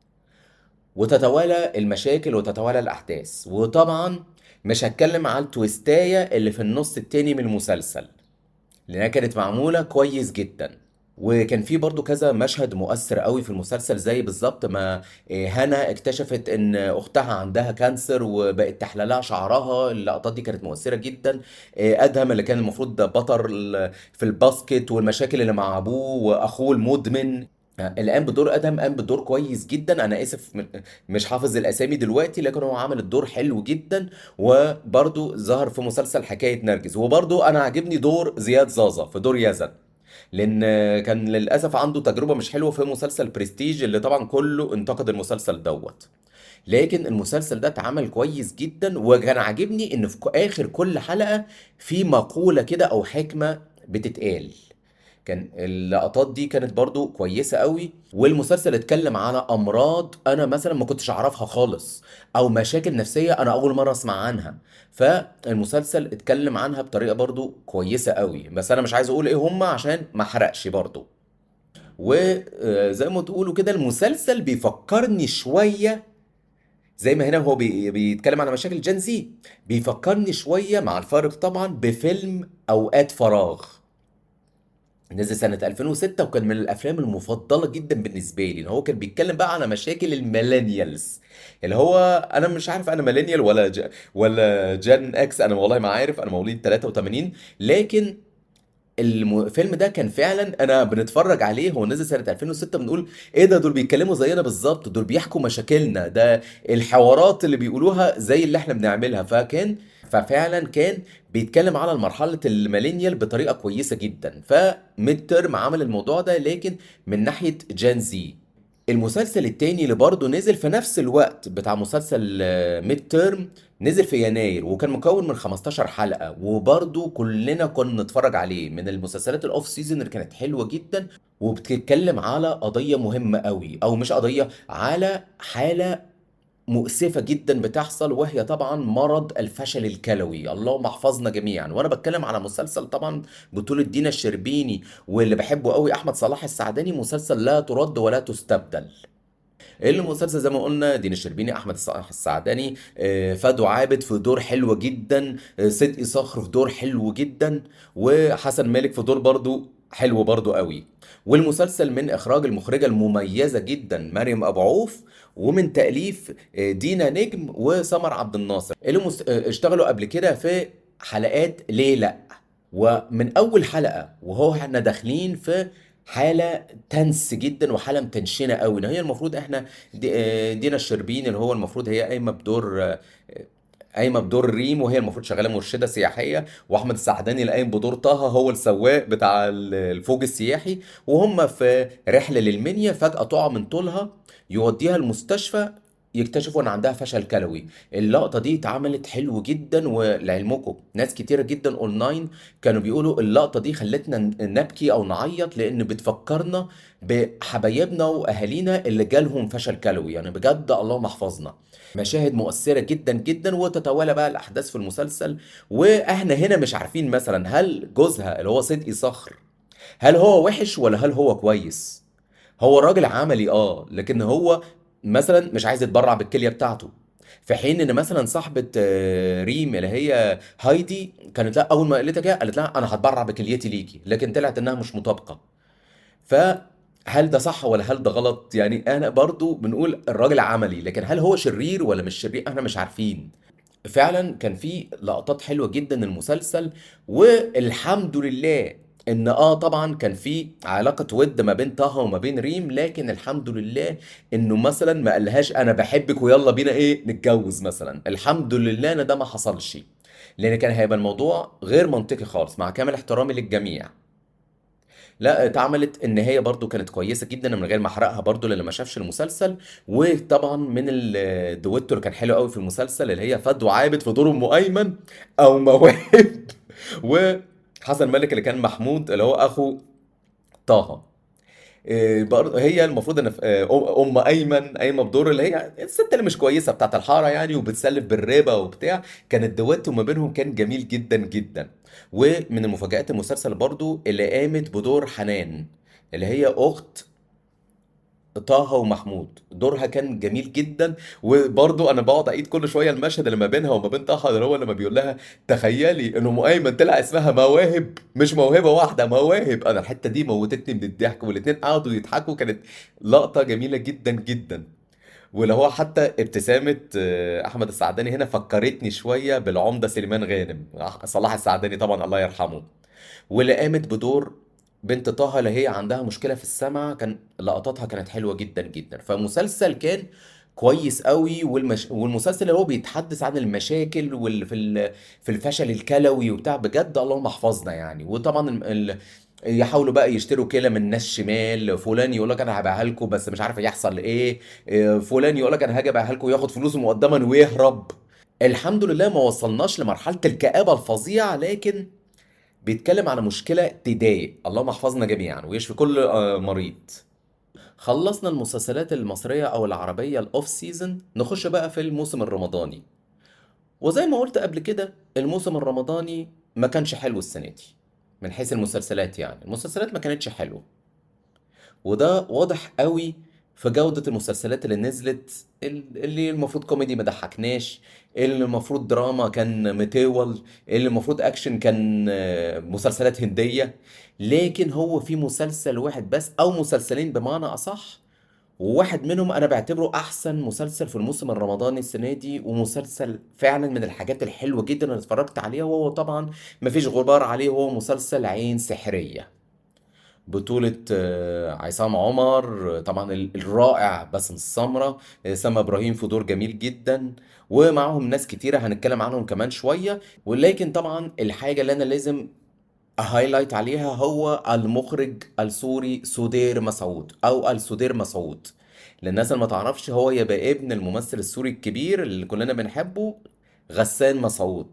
وتتوالى المشاكل وتتوالى الاحداث وطبعا مش هتكلم على التويستاية اللي في النص التاني من المسلسل لانها كانت معموله كويس جدا وكان في برضو كذا مشهد مؤثر قوي في المسلسل زي بالظبط ما آه، هنا اكتشفت ان اختها عندها كانسر وبقت تحللها شعرها اللقطات دي كانت مؤثرة جدا آه، ادهم اللي كان المفروض ده بطل في الباسكت والمشاكل اللي مع ابوه واخوه المدمن اللي قام بدور ادهم قام بدور كويس جدا انا اسف م- مش حافظ الاسامي دلوقتي لكن هو عمل الدور حلو جدا وبرضه ظهر في مسلسل حكاية نرجس وبرضه انا عاجبني دور زياد زازا في دور يزن لان كان للاسف عنده تجربة مش حلوة في مسلسل برستيج اللي طبعا كله انتقد المسلسل دوت لكن المسلسل ده اتعمل كويس جدا وكان عاجبني ان في اخر كل حلقة في مقولة كده او حكمة بتتقال كان اللقطات دي كانت برضو كويسة قوي والمسلسل اتكلم على أمراض أنا مثلا ما كنتش أعرفها خالص أو مشاكل نفسية أنا أول مرة أسمع عنها فالمسلسل اتكلم عنها بطريقة برضو كويسة قوي بس أنا مش عايز أقول إيه هما عشان ما أحرقش برضو وزي ما تقولوا كده المسلسل بيفكرني شوية زي ما هنا هو بي- بيتكلم على مشاكل جين زي بيفكرني شوية مع الفارق طبعا بفيلم أوقات فراغ نزل سنة 2006 وكان من الأفلام المفضلة جدا بالنسبة لي إن هو كان بيتكلم بقى على مشاكل الميلينيالز اللي هو أنا مش عارف أنا ميلينيال ولا ج... ولا جن إكس أنا والله ما عارف أنا مواليد 83 لكن الم الفيلم ده كان فعلًا أنا بنتفرّج عليه هو نزل سنة 2006 بنقول إيه ده دول بيتكلّموا زيّنا بالضبط، دول بيحكوا مشاكلنا، ده الحوارات اللي بيقولوها زي اللي إحنا بنعملها، فكان ففعلًا كان بيتكلّم على مرحلة الMillennial بطريقة كويسة جدًا، فMidterm عمل الموضوع ده لكن من ناحية Gen Z. المسلسل التاني اللي برضه نزل في نفس الوقت بتاع مسلسل Midterm نزل في يناير وكان مكون من 15 حلقة وبرضه كلنا كنا نتفرج عليه من المسلسلات الاوف سيزون اللي كانت حلوة جدا وبتتكلم على قضية مهمة قوي او مش قضية على حالة مؤسفة جدا بتحصل وهي طبعا مرض الفشل الكلوي اللهم احفظنا جميعا وانا بتكلم على مسلسل طبعا بطولة دينا الشربيني واللي بحبه قوي احمد صلاح السعداني مسلسل لا ترد ولا تستبدل المسلسل زي ما قلنا دينا الشربيني احمد صلاح السعداني آه، فادو عابد في دور حلو جدا آه، صدقي صخر في دور حلو جدا وحسن مالك في دور برضو حلو برضو قوي والمسلسل من اخراج المخرجه المميزه جدا مريم ابو عوف ومن تاليف آه، دينا نجم وسمر عبد الناصر اللي مس- آه، اشتغلوا قبل كده في حلقات ليه لا ومن اول حلقه وهو احنا داخلين في حاله تنس جدا وحاله متنشنه قوي ان هي المفروض احنا دي آه، دينا الشربيني اللي هو المفروض هي قايمه بدور آه، قايمه بدور ريم وهي المفروض شغاله مرشده سياحيه واحمد السعداني اللي قايم بدور طه هو السواق بتاع ال- الفوج السياحي وهم في رحله للمنيا فجاه تقع من طولها يوديها المستشفى يكتشفوا ان عندها فشل كلوي اللقطه دي اتعملت حلو جدا ولعلمكم ناس كتيره جدا اونلاين كانوا بيقولوا اللقطه دي خلتنا ن- نبكي او نعيط لان بتفكرنا بحبايبنا واهالينا اللي جالهم فشل كلوي يعني بجد اللهم احفظنا مشاهد مؤثرة جدا جدا وتتوالى بقى الأحداث في المسلسل وإحنا هنا مش عارفين مثلا هل جوزها اللي هو صدقي صخر هل هو وحش ولا هل هو كويس هو راجل عملي اه لكن هو مثلا مش عايز يتبرع بالكلية بتاعته في حين ان مثلا صاحبة آه، ريم اللي هي هايدي كانت لا اول ما قالتها كده قالت لها انا هتبرع بكليتي ليكي لكن طلعت انها مش مطابقة فهل ده صح ولا هل ده غلط يعني انا برضو بنقول الراجل عملي لكن هل هو شرير ولا مش شرير احنا مش عارفين فعلا كان في لقطات حلوة جدا المسلسل والحمد لله ان اه طبعا كان في علاقة ود ما بين طه وما بين ريم لكن الحمد لله انه مثلا ما قالهاش انا بحبك ويلا بينا ايه نتجوز مثلا الحمد لله ان ده ما حصلش لان كان هيبقى الموضوع غير منطقي خالص مع كامل احترامي للجميع لا اتعملت ان هي برضو كانت كويسه جدا من غير ما احرقها برضو للي ما شافش المسلسل وطبعا من الدويتو اللي كان حلو قوي في المسلسل اللي هي فدوى عابد في دور ام ايمن او مواهب وحسن مالك اللي كان محمود اللي هو اخو طه إيه، برضه هي المفروض ان في- آه، ام ايمن قايمه بدور اللي هي الست اللي مش كويسه بتاعت الحاره يعني وبتسلف بالربا وبتاع كان الدويتو ما بينهم كان جميل جدا جدا ومن المفاجآت المسلسل برضو اللي قامت بدور حنان اللي هي اخت طه ومحمود دورها كان جميل جدا وبرضه انا بقعد اعيد كل شويه المشهد اللي ما بينها وما بين طه اللي هو لما بيقول لها تخيلي ان ام ايمن طلع اسمها مواهب مش موهبه واحده مواهب انا الحته دي موتتني من الضحك والاتنين قعدوا يضحكوا كانت لقطه جميله جدا جدا واللي هو حتى ابتسامة آه، أحمد السعداني هنا فكرتني شوية بالعمدة سليمان غانم صلاح السعداني طبعا الله يرحمه واللي قامت بدور بنت طه اللي هي عندها مشكلة في السمع كان لقطاتها كانت حلوة جدا جدا فمسلسل كان كويس قوي والمش... والمسلسل اللي هو بيتحدث عن المشاكل وال... في ال... في الفشل الكلوي وبتاع بجد اللهم احفظنا يعني وطبعا ال... ال... يحاولوا بقى يشتروا كلى من ناس شمال فلان يقول لك انا هبيعها لكم بس مش عارف يحصل ايه إيه، فلان يقول لك انا هاجي ابيعها لكم وياخد فلوسه مقدما ويهرب الحمد لله ما وصلناش لمرحلة الكآبة الفظيعة لكن بيتكلم على مشكلة تضايق اللهم احفظنا جميعا ويشفي كل آه، مريض خلصنا المسلسلات المصرية أو العربية الأوف سيزون نخش بقى في الموسم الرمضاني وزي ما قلت قبل كده الموسم الرمضاني ما كانش حلو السنة دي من حيث المسلسلات يعني المسلسلات ما كانتش حلوة وده واضح قوي في جودة المسلسلات اللي نزلت ال- اللي المفروض كوميدي ما ضحكناش اللي المفروض دراما كان متول اللي المفروض اكشن كان آه، مسلسلات هندية لكن هو في مسلسل واحد بس او مسلسلين بمعنى اصح وواحد منهم انا بعتبره احسن مسلسل في الموسم الرمضاني السنه دي ومسلسل فعلا من الحاجات الحلوه جدا اللي اتفرجت عليها وهو طبعا مفيش غبار عليه وهو مسلسل عين سحريه بطولة آه، عصام عمر آه، طبعا ال- الرائع باسم السمرة آه، سما إبراهيم في دور جميل جدا ومعهم ناس كتيرة هنتكلم عنهم كمان شوية ولكن طبعا الحاجة اللي أنا لازم هايلايت عليها هو المخرج السوري سودير مسعود او السودير مسعود للناس اللي ما تعرفش هو يبقى ابن الممثل السوري الكبير اللي كلنا بنحبه غسان مسعود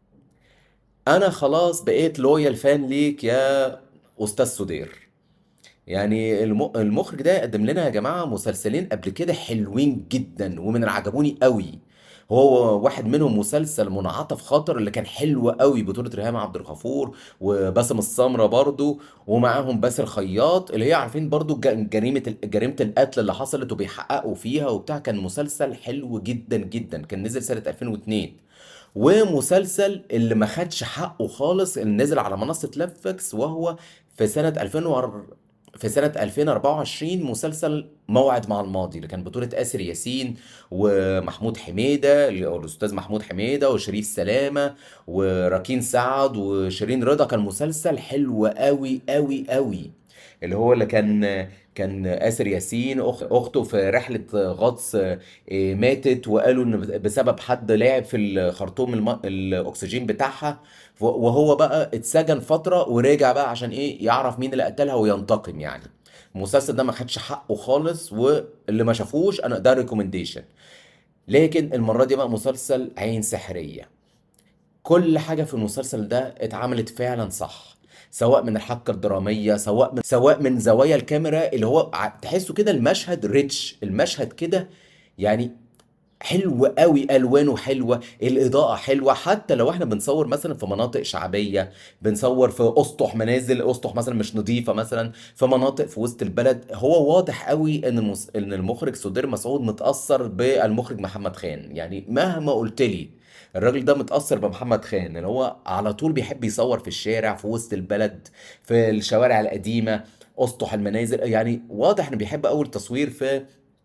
انا خلاص بقيت لويال فان ليك يا استاذ سودير يعني الم- المخرج ده قدم لنا يا جماعة مسلسلين قبل كده حلوين جدا ومن اللي عجبوني قوي هو واحد منهم مسلسل منعطف خاطر اللي كان حلو قوي بطولة ريهام عبد الغفور وباسم السمرة برضو ومعاهم باسل خياط اللي هي عارفين برضو ج- جريمة ال- جريمة القتل اللي حصلت وبيحققوا فيها وبتاع كان مسلسل حلو جدا جدا كان نزل سنة 2002 ومسلسل اللي ما خدش حقه خالص اللي نزل على منصة نتفليكس وهو في سنة 2000 وار... في سنة 2024 مسلسل موعد مع الماضي اللي كان بطولة آسر ياسين ومحمود حميدة اللي هو الأستاذ محمود حميدة وشريف سلامة وراكين سعد وشيرين رضا كان مسلسل حلو قوي قوي قوي اللي هو اللي كان كان آسر ياسين أخ- أخته في رحلة غطس آه، ماتت وقالوا إن بسبب حد لعب في الخرطوم الم... الأكسجين بتاعها ف- وهو بقى اتسجن فترة ورجع بقى عشان إيه يعرف مين اللي قتلها وينتقم يعني المسلسل ده ما خدش حقه خالص واللي ما شافوش أنا ده ريكومنديشن لكن المرة دي بقى مسلسل عين سحرية كل حاجة في المسلسل ده اتعملت فعلا صح سواء من الحبكة الدرامية سواء من سواء من زوايا الكاميرا اللي هو ع- تحسه كده المشهد ريتش المشهد كده يعني حلو قوي الوانه حلوه الاضاءه حلوه حتى لو احنا بنصور مثلا في مناطق شعبيه بنصور في اسطح منازل اسطح مثلا مش نظيفه مثلا في مناطق في وسط البلد هو واضح قوي ان المس... ان المخرج سودير مسعود متاثر بالمخرج محمد خان يعني مهما قلت لي الراجل ده متاثر بمحمد خان اللي هو على طول بيحب يصور في الشارع في وسط البلد في الشوارع القديمه اسطح المنازل يعني واضح انه بيحب قوي التصوير في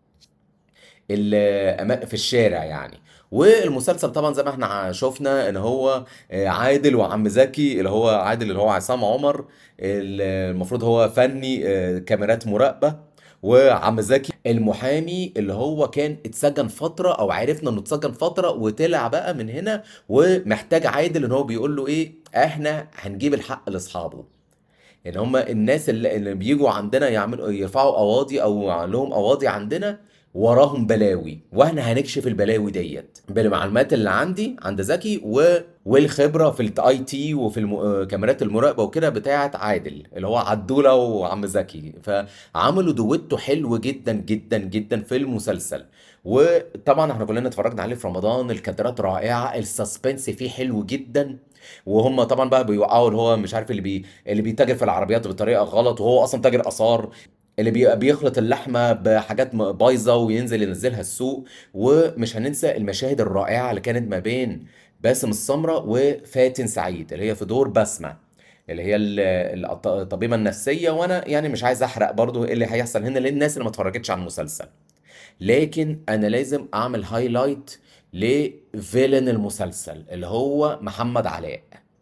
ال- في الشارع يعني والمسلسل طبعا زي ما احنا ع- شفنا ان هو آه، عادل وعم زكي اللي هو عادل اللي هو عصام عمر ال- المفروض هو فني آه، كاميرات مراقبة وعم زكي المحامي اللي هو كان اتسجن فترة او عرفنا انه اتسجن فترة وطلع بقى من هنا ومحتاج عادل ان هو بيقول له ايه احنا هنجيب الحق لاصحابه يعني هم الناس اللي, اللي بيجوا عندنا يعملوا يرفعوا قواضي او لهم قواضي عندنا وراهم بلاوي واحنا هنكشف البلاوي ديت بالمعلومات اللي عندي عند زكي و... والخبره في الاي تي وفي الم... آه، كاميرات المراقبه وكده بتاعت عادل اللي هو عدوله وعم زكي فعملوا دويتو حلو جدا جدا جدا في المسلسل وطبعا احنا كلنا اتفرجنا عليه في رمضان الكادرات رائعه السسبنس فيه حلو جدا وهم طبعا بقى بيوقعوا اللي هو مش عارف اللي بي اللي بيتاجر في العربيات بطريقه غلط وهو اصلا تاجر اثار اللي بي... بيخلط اللحمه بحاجات م- بايظه وينزل ينزلها السوق ومش هننسى المشاهد الرائعه اللي كانت ما بين باسم السمره وفاتن سعيد اللي هي في دور بسمه اللي هي ال- ال- الط- الطبيبه النفسيه وانا يعني مش عايز احرق برضو ايه اللي هيحصل هنا للناس اللي ما اتفرجتش على المسلسل لكن انا لازم اعمل هايلايت لفيلن المسلسل اللي هو محمد علاء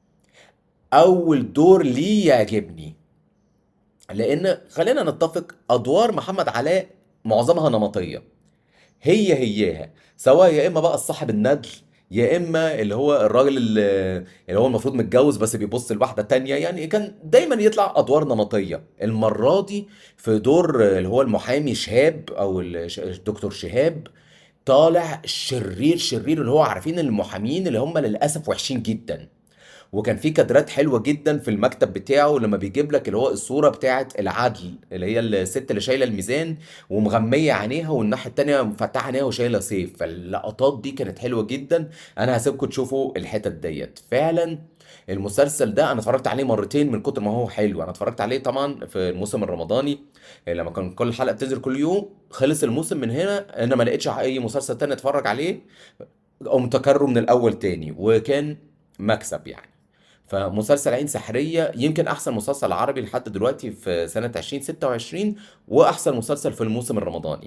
اول دور ليه يعجبني لان خلينا نتفق ادوار محمد علاء معظمها نمطيه هي هياها سواء يا اما بقى صاحب الندل يا اما اللي هو الراجل اللي اللي هو المفروض متجوز بس بيبص لواحده تانية يعني كان دايما يطلع ادوار نمطيه المره دي في دور اللي هو المحامي شهاب او الش- الدكتور شهاب طالع شرير شرير اللي هو عارفين المحامين اللي هم للاسف وحشين جدا وكان في كادرات حلوه جدا في المكتب بتاعه لما بيجيب لك اللي هو الصوره بتاعت العدل اللي هي الست اللي شايله الميزان ومغميه عينيها والناحيه التانيه مفتحه عينيها وشايله سيف فاللقطات دي كانت حلوه جدا انا هسيبكم تشوفوا الحتت ديت فعلا المسلسل ده انا اتفرجت عليه مرتين من كتر ما هو حلو انا اتفرجت عليه طبعا في الموسم الرمضاني لما كان كل حلقه بتنزل كل يوم خلص الموسم من هنا انا ما لقيتش اي مسلسل تاني اتفرج عليه قمت اكرره من الاول تاني وكان مكسب يعني فمسلسل عين سحرية يمكن أحسن مسلسل عربي لحد دلوقتي في سنة 2026 وأحسن مسلسل في الموسم الرمضاني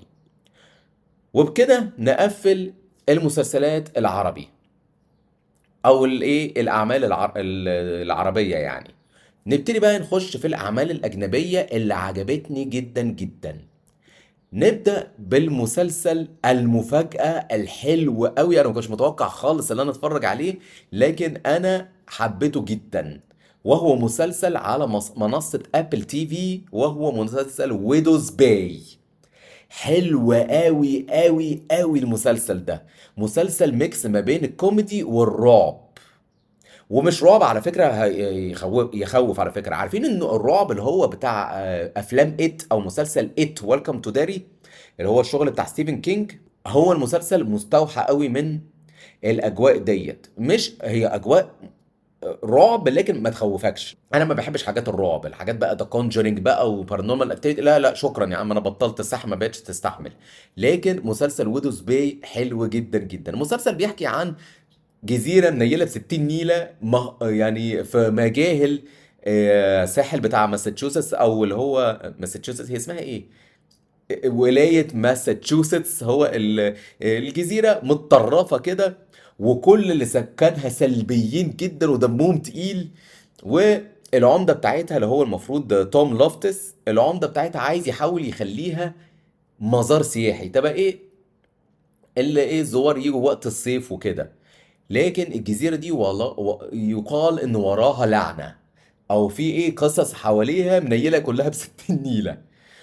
وبكده نقفل المسلسلات العربي أو الإيه الأعمال العر... العربية يعني نبتدي بقى نخش في الأعمال الأجنبية اللي عجبتني جدا جدا نبدأ بالمسلسل المفاجأة الحلو قوي أنا ما كنتش متوقع خالص إن أنا أتفرج عليه لكن أنا حبيته جدا وهو مسلسل على مص- منصة أبل تي في وهو مسلسل ويدوز باي حلو قوي قوي قوي المسلسل ده مسلسل ميكس ما بين الكوميدي والرعب ومش رعب على فكرة هي- يخوف يخوف على فكرة عارفين ان الرعب اللي هو بتاع آه، افلام ات او مسلسل ات ويلكم تو داري اللي هو الشغل بتاع ستيفن كينج هو المسلسل مستوحى قوي من الاجواء ديت مش هي اجواء رعب لكن ما تخوفكش انا ما بحبش حاجات الرعب الحاجات بقى ده كونجرينج بقى وبارانورمال اكتيفيتي لا لا شكرا يا عم انا بطلت الساحه ما بقتش تستحمل لكن مسلسل ويدوز باي حلو جدا جدا المسلسل بيحكي عن جزيره منيله ب 60 نيله مه... يعني في مجاهل آه، ساحل بتاع ماساتشوستس او اللي هو ماساتشوستس هي اسمها ايه ولاية ماساتشوستس هو ال- الجزيرة متطرفة كده وكل اللي سكانها سلبيين جدا ودمهم تقيل والعمدة بتاعتها اللي هو المفروض توم لوفتس العمدة بتاعتها عايز يحاول يخليها مزار سياحي تبقى ايه اللي ايه الزوار يجوا وقت الصيف وكده لكن الجزيرة دي والله و- يقال ان وراها لعنة او في ايه قصص حواليها منيلة كلها بستين نيلة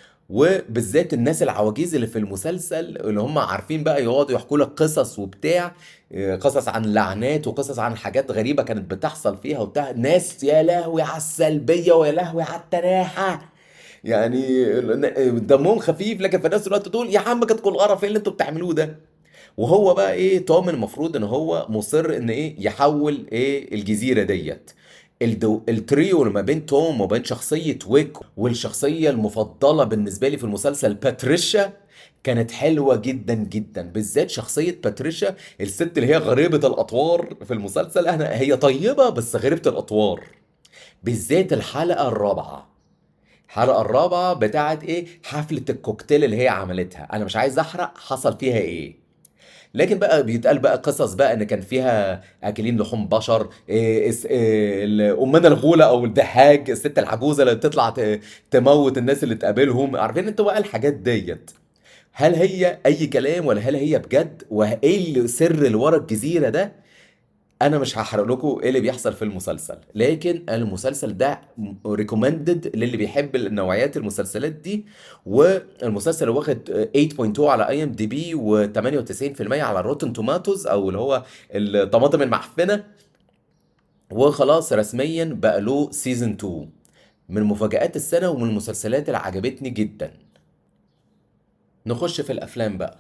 وبالذات الناس العواجيز اللي في المسلسل اللي هم عارفين بقى يقعدوا يحكوا لك قصص وبتاع آه، قصص عن لعنات وقصص عن حاجات غريبة كانت بتحصل فيها وبتاع ناس يا لهوي على السلبية ويا لهوي على التناحة يعني دمهم خفيف لكن في نفس الوقت تقول يا عم كانت كل قرف ايه اللي انتوا بتعملوه ده وهو بقى ايه توم المفروض ان هو مصر ان ايه يحول ايه الجزيره ديت الدو التريو اللي ما بين توم وما بين شخصيه ويك والشخصيه المفضله بالنسبه لي في المسلسل باتريشا كانت حلوه جدا جدا بالذات شخصيه باتريشا الست اللي هي غريبه الاطوار في المسلسل احنا هي طيبه بس غريبه الاطوار بالذات الحلقه الرابعه الحلقة الرابعة بتاعت ايه حفلة الكوكتيل اللي هي عملتها انا مش عايز احرق حصل فيها ايه لكن بقى بيتقال بقى قصص بقى ان كان فيها اكلين لحوم بشر إيه اس- إيه الامنا الغولة او الدهاج الست العجوزة اللي بتطلع ت- تموت الناس اللي تقابلهم عارفين انتوا بقى الحاجات ديت هل هي اي كلام ولا هل هي بجد وايه السر اللي ورا الجزيرة ده انا مش هحرق لكم ايه اللي بيحصل في المسلسل لكن المسلسل ده ريكومندد للي بيحب النوعيات المسلسلات دي والمسلسل واخد 8.2 على اي ام دي بي و98% على روتن توماتوز او اللي هو الطماطم المعفنه وخلاص رسميا بقى له سيزون 2 من مفاجآت السنه ومن المسلسلات اللي عجبتني جدا نخش في الافلام بقى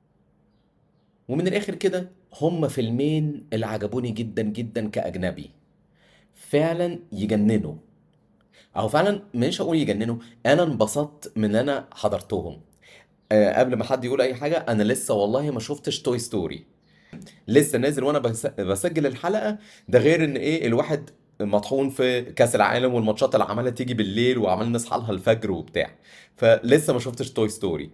ومن الاخر كده هما فيلمين اللي عجبوني جدا جدا كأجنبي فعلا يجننوا او فعلا مش هقول يجننوا انا انبسطت من ان انا حضرتهم أه قبل ما حد يقول اي حاجه انا لسه والله ما شفتش توي ستوري لسه نازل وانا بس- بسجل الحلقه ده غير ان ايه الواحد مطحون في كاس العالم والماتشات اللي عماله تيجي بالليل وعمال نصحى لها الفجر وبتاع فلسه ما شفتش توي ستوري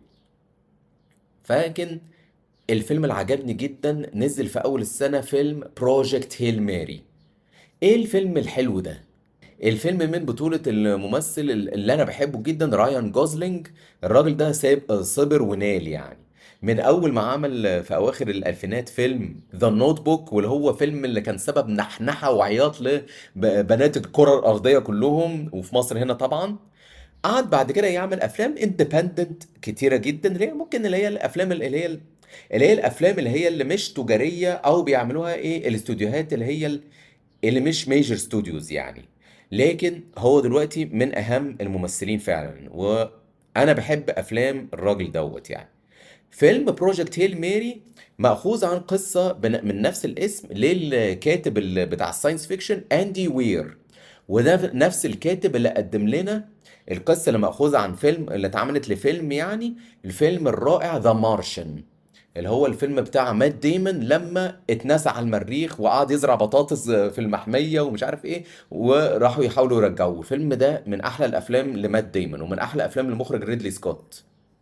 فلكن الفيلم اللي عجبني جدا نزل في اول السنه فيلم بروجكت هيل ماري ايه الفيلم الحلو ده الفيلم من بطولة الممثل اللي انا بحبه جدا رايان جوزلينج الراجل ده ساب صبر ونال يعني من اول ما عمل في اواخر الالفينات فيلم ذا نوت بوك واللي هو فيلم اللي كان سبب نحنحة وعياط لبنات الكرة الارضية كلهم وفي مصر هنا طبعا قعد بعد كده يعمل افلام اندبندنت كتيره جدا اللي هي ممكن اللي هي الافلام اللي هي اللي هي الافلام اللي هي اللي مش تجاريه او بيعملوها ايه الاستوديوهات اللي هي ال- اللي مش ميجر ستوديوز يعني لكن هو دلوقتي من اهم الممثلين فعلا وانا بحب افلام الراجل دوت يعني فيلم بروجكت هيل ماري مأخوذ عن قصة بن- من نفس الاسم للكاتب ال- بتاع الساينس فيكشن أندي وير وده نفس الكاتب اللي قدم لنا القصة اللي مأخوذة عن فيلم اللي اتعملت لفيلم يعني الفيلم الرائع ذا مارشن اللي هو الفيلم بتاع مات ديمون لما اتنسى على المريخ وقعد يزرع بطاطس في المحمية ومش عارف ايه وراحوا يحاولوا يرجعوه الفيلم ده من احلى الافلام لمات ديمون ومن احلى افلام المخرج ريدلي سكوت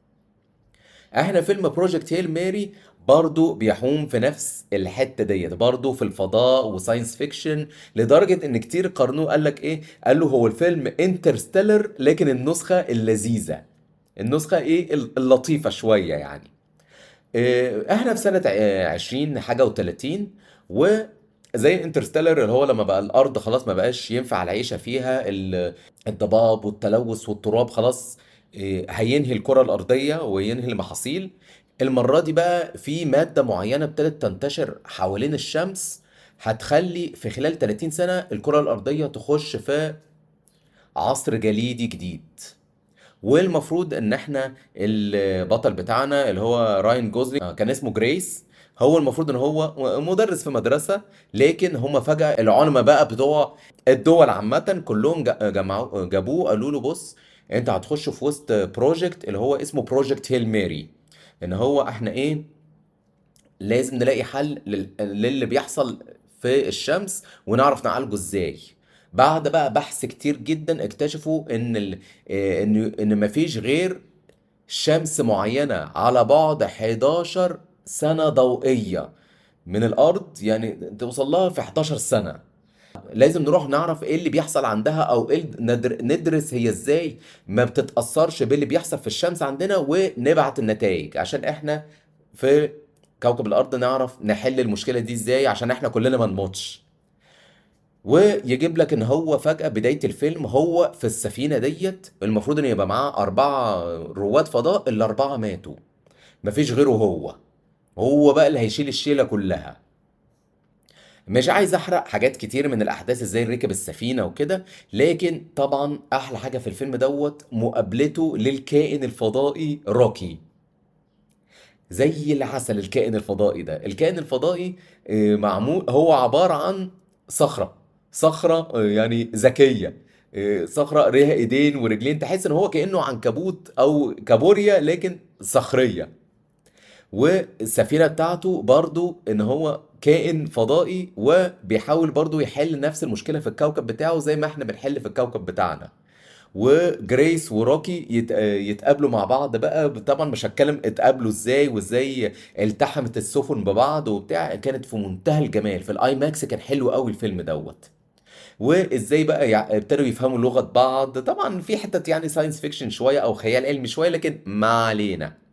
احنا فيلم بروجكت هيل ماري برضو بيحوم في نفس الحتة ديت برضو في الفضاء وساينس فيكشن لدرجة ان كتير قارنوه قال لك ايه قال له هو الفيلم انترستيلر لكن النسخة اللذيذة النسخة ايه اللطيفة شوية يعني إيه، احنا في سنة ع- عشرين حاجة وتلاتين وزي انترستيلر اللي هو لما بقى الأرض خلاص ما بقاش ينفع العيشة فيها ال- الضباب والتلوث والتراب خلاص إيه، هينهي الكرة الأرضية وينهي المحاصيل المرة دي بقى في مادة معينة ابتدت تنتشر حوالين الشمس هتخلي في خلال 30 سنة الكرة الأرضية تخش في عصر جليدي جديد والمفروض ان احنا البطل بتاعنا اللي هو راين جوزلينج آه، كان اسمه جريس هو المفروض ان هو مدرس في مدرسة لكن هم فجأة العلماء بقى بتوع الدول عامة كلهم جا- جمعوا جابوه قالوا له بص انت هتخش في وسط بروجكت اللي هو اسمه بروجكت هيل ماري ان هو احنا ايه لازم نلاقي حل لل- للي بيحصل في الشمس ونعرف نعالجه ازاي بعد بقى بحث كتير جدا اكتشفوا ان ال... آه، ان ان مفيش غير شمس معينة على بعد 11 سنة ضوئية من الارض يعني توصل لها في 11 سنة لازم نروح نعرف ايه اللي بيحصل عندها او ايه ندر... ندرس هي ازاي ما بتتأثرش باللي بيحصل في الشمس عندنا ونبعت النتائج عشان احنا في كوكب الارض نعرف نحل المشكلة دي ازاي عشان احنا كلنا ما نموتش ويجيب لك ان هو فجأة بداية الفيلم هو في السفينة ديت المفروض ان يبقى معاه اربعة رواد فضاء الاربعة ماتوا مفيش غيره هو هو بقى اللي هيشيل الشيلة كلها مش عايز احرق حاجات كتير من الاحداث ازاي ركب السفينة وكده لكن طبعا احلى حاجة في الفيلم دوت مقابلته للكائن الفضائي روكي زي العسل الكائن الفضائي ده الكائن الفضائي آه، معمول هو عبارة عن صخرة صخرة آه، يعني ذكية آه، صخرة ليها ايدين ورجلين تحس ان هو كأنه عنكبوت او كابوريا لكن صخرية والسفينة بتاعته برضو ان هو كائن فضائي وبيحاول برضو يحل نفس المشكلة في الكوكب بتاعه زي ما احنا بنحل في الكوكب بتاعنا وجريس وروكي يت... يتقابلوا مع بعض بقى طبعا مش هتكلم اتقابلوا ازاي وازاي التحمت السفن ببعض وبتاع كانت في منتهى الجمال في الاي ماكس كان حلو قوي الفيلم دوت وازاي بقى يع- ابتدوا يفهموا لغة بعض طبعا في حتة يعني ساينس فيكشن شوية او خيال علمي شوية لكن ما علينا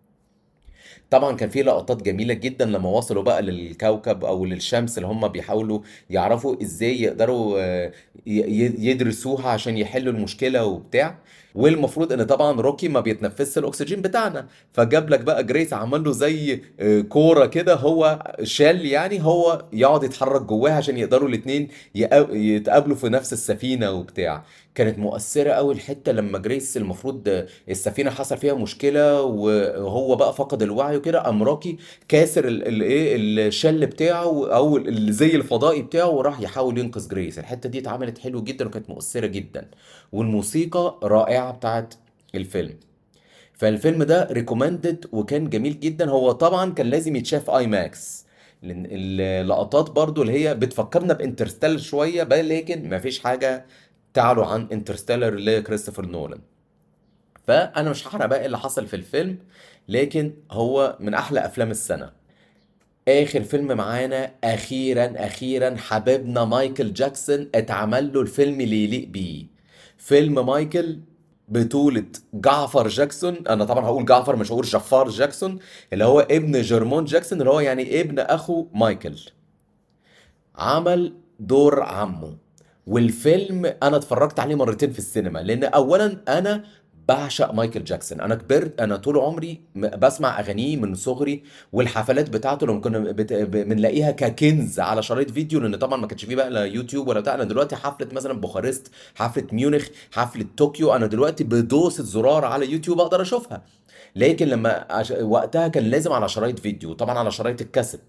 طبعا كان في لقطات جميلة جدا لما وصلوا بقى للكوكب او للشمس اللي هم بيحاولوا يعرفوا ازاي يقدروا آه، ي- ي- يدرسوها عشان يحلوا المشكلة وبتاع والمفروض ان طبعا روكي ما بيتنفسش الاكسجين بتاعنا فجاب لك بقى جريس عمل له زي آه، كورة كده هو شال يعني هو يقعد يتحرك جواها عشان يقدروا الاتنين يقا- يتقابلوا في نفس السفينة وبتاع كانت مؤثرة قوي الحتة لما جريس المفروض السفينة حصل فيها مشكلة وهو بقى فقد الوعي وكده قام راكي كاسر ال- ال- ايه الشل بتاعه او الزي الفضائي بتاعه وراح يحاول ينقذ جريس الحتة دي اتعملت حلو جدا وكانت مؤثرة جدا والموسيقى رائعة بتاعت الفيلم فالفيلم ده ريكومندد وكان جميل جدا هو طبعا كان لازم يتشاف اي ماكس لان اللقطات برضو اللي هي بتفكرنا بانترستيلر شوية بل لكن مفيش حاجة تعلو عن انترستيلر لكريستوفر نولان فانا مش هحرق بقى ايه اللي حصل في الفيلم لكن هو من احلى افلام السنه اخر فيلم معانا اخيرا اخيرا حبيبنا مايكل جاكسون اتعمل له الفيلم اللي يليق بيه فيلم مايكل بطولة جعفر جاكسون انا طبعا هقول جعفر مش هقول جفار جاكسون اللي هو ابن جيرمون جاكسون اللي هو يعني ابن اخو مايكل عمل دور عمه والفيلم انا اتفرجت عليه مرتين في السينما لان اولا انا بعشق مايكل جاكسون انا كبرت انا طول عمري م- بسمع اغانيه من صغري والحفلات بتاعته لما كنا بت- ب- بنلاقيها ككنز على شرايط فيديو لان طبعا ما كانش فيه بقى لا يوتيوب ولا بتاع انا دلوقتي حفله مثلا بوخارست حفله ميونخ حفله طوكيو انا دلوقتي بدوسة زرار على يوتيوب اقدر اشوفها لكن لما عش... وقتها كان لازم على شرايط فيديو طبعا على شرايط الكاسيت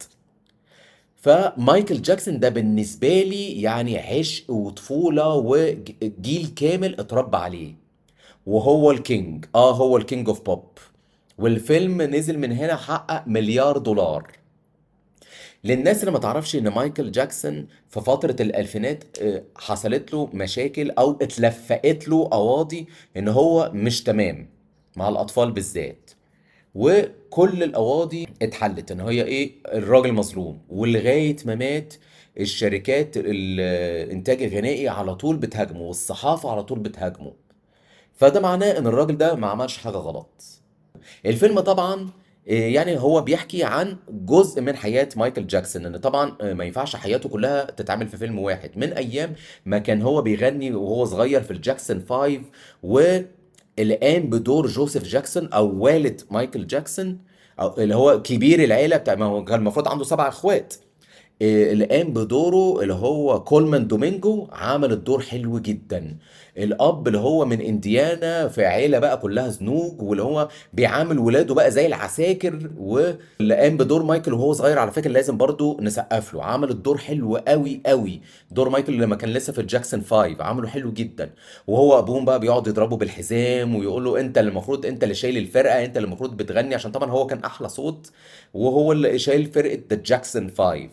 فمايكل جاكسون ده بالنسبة لي يعني عشق وطفولة وجيل كامل اتربى عليه وهو الكينج اه هو الكينج اوف بوب والفيلم نزل من هنا حقق مليار دولار للناس اللي ما تعرفش ان مايكل جاكسون في فترة الالفينات آه، حصلت له مشاكل او اتلفقت له قواضي ان هو مش تمام مع الاطفال بالذات وكل القواضي اتحلت ان هي ايه الراجل مظلوم ولغاية ما مات الشركات الانتاج الغنائي على طول بتهاجمه والصحافة على طول بتهاجمه فده معناه ان الراجل ده ما عملش حاجة غلط الفيلم طبعا آه، يعني هو بيحكي عن جزء من حياة مايكل جاكسون ان طبعا آه، ما ينفعش حياته كلها تتعمل في فيلم واحد من ايام ما كان هو بيغني وهو صغير في الجاكسون 5 واللي قام بدور جوزيف جاكسون او والد مايكل جاكسون او اللي هو كبير العيله بتاع ما هو كان المفروض عنده سبع اخوات آه، اللي قام بدوره اللي هو كولمان دومينجو عمل الدور حلو جدا الاب اللي هو من انديانا في عيله بقى كلها زنوج واللي هو بيعامل ولاده بقى زي العساكر واللي قام بدور مايكل وهو صغير على فكره لازم برضو نسقف له عمل الدور حلو قوي قوي دور مايكل لما كان لسه في الجاكسون 5 عمله حلو جدا وهو ابوهم بقى بيقعد يضربه بالحزام ويقول له انت اللي المفروض انت اللي شايل الفرقه انت اللي المفروض بتغني عشان طبعا هو كان احلى صوت وهو اللي شايل فرقه ذا جاكسون 5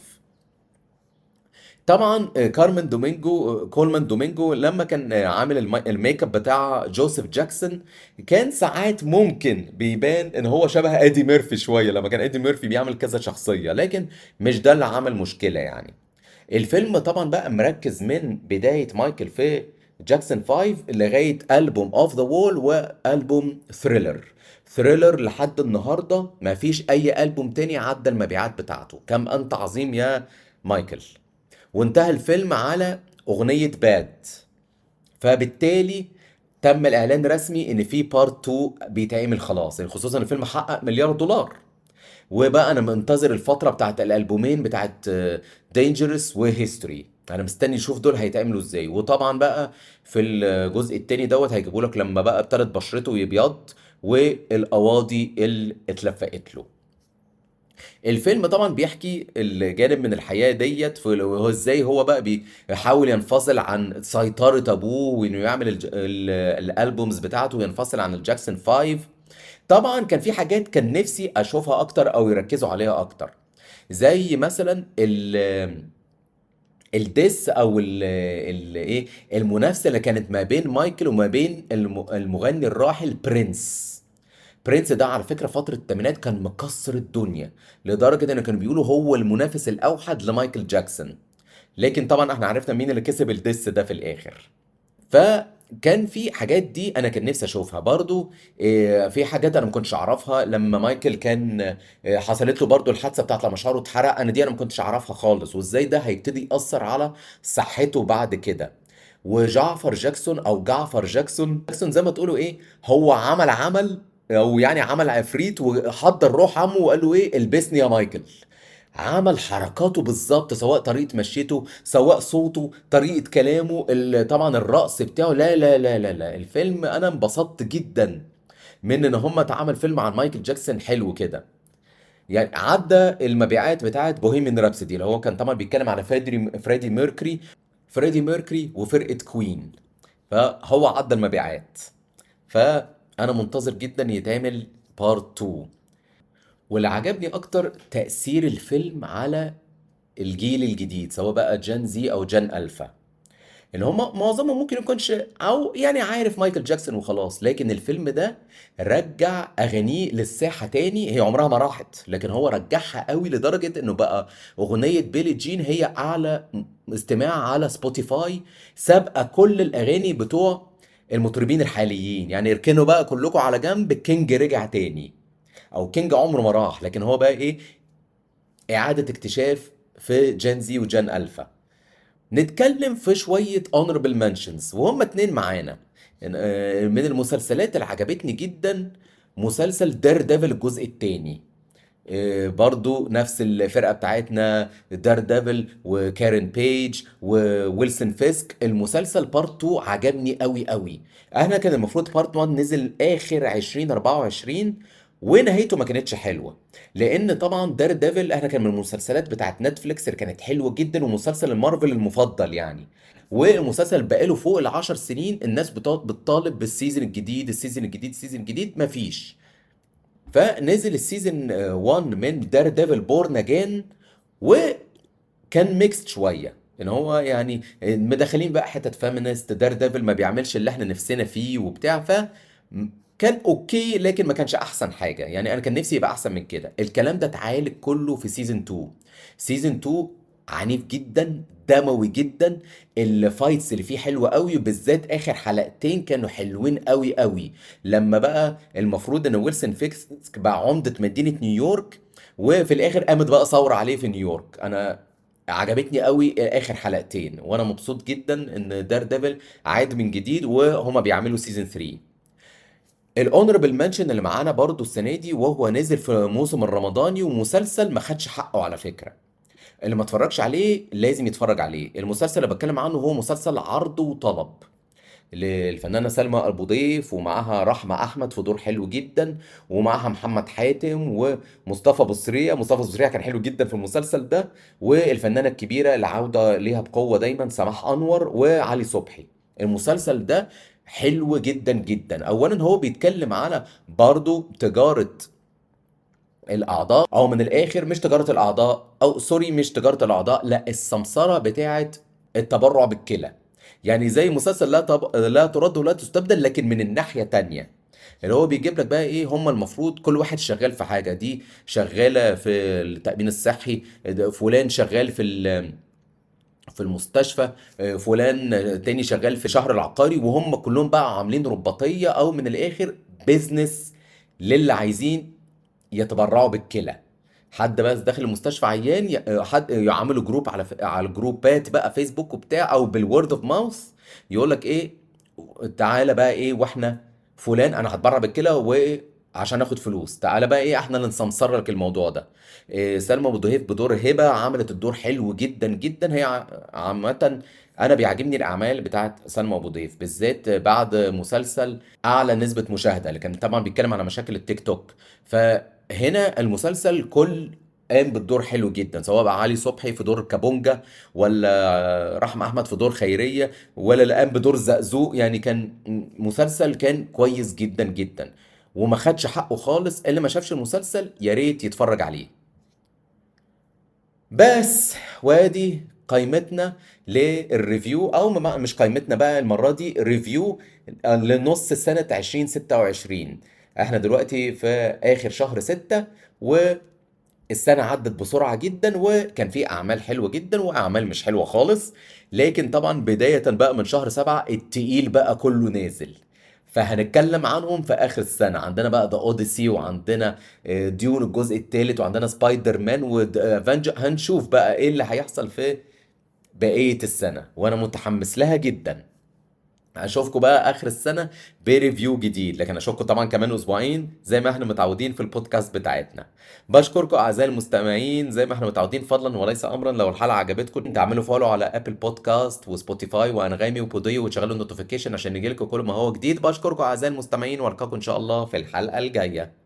طبعا آه، كارمن دومينجو آه، كولمان دومينجو لما كان آه، عامل المي- الميك اب بتاع جوزيف جاكسون كان ساعات ممكن بيبان ان هو شبه ايدي ميرفي شويه لما كان ايدي ميرفي بيعمل كذا شخصيه لكن مش ده اللي عمل مشكله يعني الفيلم طبعا بقى مركز من بدايه مايكل في جاكسون 5 لغايه البوم اوف ذا وول والبوم ثريلر ثريلر لحد النهارده ما فيش اي البوم تاني عدى المبيعات بتاعته كم انت عظيم يا مايكل وانتهى الفيلم على أغنية باد فبالتالي تم الإعلان رسمي إن في بارت 2 بيتعمل خلاص يعني خصوصا إن الفيلم حقق مليار دولار وبقى أنا منتظر الفترة بتاعت الألبومين بتاعت دينجرس وهيستوري أنا مستني أشوف دول هيتعملوا إزاي وطبعا بقى في الجزء التاني دوت هيجيبوا لك لما بقى ابتدت بشرته يبيض والقواضي اللي اتلفقت له الفيلم طبعا بيحكي الجانب من الحياة ديت في هو ازاي هو بقى بيحاول ينفصل عن سيطرة ابوه وانه يعمل الج... ال... الالبومز بتاعته وينفصل عن الجاكسون 5 طبعا كان في حاجات كان نفسي اشوفها اكتر او يركزوا عليها اكتر زي مثلا ال... الديس او ال ال ايه المنافسه اللي كانت ما بين مايكل وما بين الم- المغني الراحل برنس برنس ده على فكرة فترة الثمانينات كان مكسر الدنيا لدرجة ان كانوا بيقولوا هو المنافس الاوحد لمايكل جاكسون لكن طبعا احنا عرفنا مين اللي كسب الديس ده في الاخر فكان في حاجات دي انا كان نفسي اشوفها برضو إيه، في حاجات انا ما كنتش اعرفها لما مايكل كان إيه، حصلت له برضو الحادثه بتاعت لما شعره اتحرق انا دي انا ما كنتش اعرفها خالص وازاي ده هيبتدي ياثر على صحته بعد كده وجعفر جاكسون او جعفر جاكسون جاكسون زي ما تقولوا ايه هو عمل عمل او يعني عمل عفريت وحضر روح عمه وقال له ايه البسني يا مايكل عمل حركاته بالظبط سواء طريقة مشيته سواء صوته طريقة كلامه ال- طبعا الرقص بتاعه لا لا لا لا لا الفيلم انا انبسطت جدا من ان هم اتعمل فيلم عن مايكل جاكسون حلو كده يعني عدى المبيعات بتاعت بوهيميان رابسودي اللي هو كان طبعا بيتكلم على فريدي فريدي ميركوري فريدي ميركوري وفرقة كوين فهو عدى المبيعات فانا منتظر جدا يتعمل بارت 2 واللي عجبني اكتر تأثير الفيلم على الجيل الجديد سواء بقى جان زي او جان الفا ان هم معظمهم ممكن يكونش او يعني عارف مايكل جاكسون وخلاص لكن الفيلم ده رجع اغانيه للساحه تاني هي عمرها ما راحت لكن هو رجعها قوي لدرجه انه بقى اغنيه بيلي جين هي اعلى استماع على سبوتيفاي سابقه كل الاغاني بتوع المطربين الحاليين يعني اركنوا بقى كلكم على جنب كينج رجع تاني او كينج عمره ما راح لكن هو بقى ايه اعاده اكتشاف في جان زي وجان الفا نتكلم في شوية honorable mentions وهم اتنين معانا آه، من المسلسلات اللي عجبتني جدا مسلسل دير ديفل الجزء التاني آه، برضو نفس الفرقة بتاعتنا دار ديفل وكارين بيج وويلسون فيسك المسلسل بارت 2 عجبني قوي قوي احنا كان المفروض بارت 1 نزل اخر 2024 ونهايته ما كانتش حلوة لان طبعا دار ديفل احنا كان من المسلسلات بتاعت نتفليكس اللي كانت حلوة جدا ومسلسل المارفل المفضل يعني والمسلسل بقاله فوق العشر سنين الناس بتقعد بتطالب بالسيزون الجديد السيزون الجديد السيزون الجديد مفيش فنزل السيزون 1 من دار ديفل بورن اجين وكان ميكست شويه ان هو يعني مدخلين بقى حتة فيمينست دار ديفل ما بيعملش اللي احنا نفسنا فيه وبتاع ف كان اوكي لكن ما كانش احسن حاجه يعني انا كان نفسي يبقى احسن من كده الكلام ده اتعالج كله في سيزون 2 سيزون 2 عنيف جدا دموي جدا الفايتس اللي فيه حلوه قوي وبالذات اخر حلقتين كانوا حلوين قوي قوي لما بقى المفروض ان ويلسون فيكس بقى عمده مدينه نيويورك وفي الاخر قامت بقى ثوره عليه في نيويورك انا عجبتني قوي اخر حلقتين وانا مبسوط جدا ان دار ديفل عاد من جديد وهما بيعملوا سيزون 3 الاونربل منشن اللي معانا برضو السنه دي وهو نزل في موسم الرمضاني ومسلسل ما خدش حقه على فكره اللي ما اتفرجش عليه لازم يتفرج عليه المسلسل اللي بتكلم عنه هو مسلسل عرض وطلب للفنانة سلمى أبو ضيف ومعاها رحمة أحمد في دور حلو جدا ومعاها محمد حاتم ومصطفى بصرية مصطفى بصرية كان حلو جدا في المسلسل ده والفنانة الكبيرة العودة ليها بقوة دايما سماح أنور وعلي صبحي المسلسل ده حلو جدا جدا أولا هو بيتكلم على برضو تجارة الاعضاء او من الاخر مش تجاره الاعضاء او سوري مش تجاره الاعضاء لا السمسره بتاعه التبرع بالكلى يعني زي مسلسل لا طب... لا ترد ولا تستبدل لكن من الناحيه تانية اللي هو بيجيب لك بقى ايه هم المفروض كل واحد شغال في حاجه دي شغاله في التامين الصحي ده فلان شغال في ال... في المستشفى فلان تاني شغال في شهر العقاري وهم كلهم بقى عاملين رباطيه او من الاخر بيزنس للي عايزين يتبرعوا بالكلى حد بس داخل المستشفى عيان ي- حد يعملوا جروب على ف- على الجروبات بقى فيسبوك وبتاع او بالورد اوف ماوث يقول لك ايه تعالى بقى ايه واحنا فلان انا هتبرع بالكلى وعشان اخد فلوس تعالى بقى ايه احنا اللي نسمسر لك الموضوع ده إيه سلمى ابو ضهيف بدور هبه عملت الدور حلو جدا جدا هي ع- عامه انا بيعجبني الاعمال بتاعت سلمى ابو ضيف بالذات بعد مسلسل اعلى نسبه مشاهده اللي كان طبعا بيتكلم على مشاكل التيك توك فهنا المسلسل كل قام بالدور حلو جدا سواء بقى علي صبحي في دور كابونجا ولا رحمة احمد في دور خيريه ولا اللي قام بدور زقزوق يعني كان مسلسل كان كويس جدا جدا وما خدش حقه خالص اللي ما شافش المسلسل يا ريت يتفرج عليه بس وادي قائمتنا للريفيو او ما- مش قائمتنا بقى المره دي ريفيو لنص سنه 2026 احنا دلوقتي في اخر شهر ستة والسنه عدت بسرعه جدا وكان في اعمال حلوه جدا واعمال مش حلوه خالص لكن طبعا بدايه بقى من شهر سبعة التقيل بقى كله نازل فهنتكلم عنهم في اخر السنه عندنا بقى ذا اوديسي وعندنا آه، ديون الجزء الثالث وعندنا سبايدر مان وافنجر هنشوف بقى ايه اللي هيحصل في بقيه السنه وانا متحمس لها جدا اشوفكم بقى اخر السنه بريفيو جديد لكن اشوفكم طبعا كمان اسبوعين زي ما احنا متعودين في البودكاست بتاعتنا بشكركم اعزائي المستمعين زي ما احنا متعودين فضلا وليس امرا لو الحلقه عجبتكم تعملوا فولو على ابل بودكاست وسبوتيفاي وانغامي وبوديو وتشغلوا النوتيفيكيشن عشان يجيلكم كل ما هو جديد بشكركم اعزائي المستمعين والقاكم ان شاء الله في الحلقه الجايه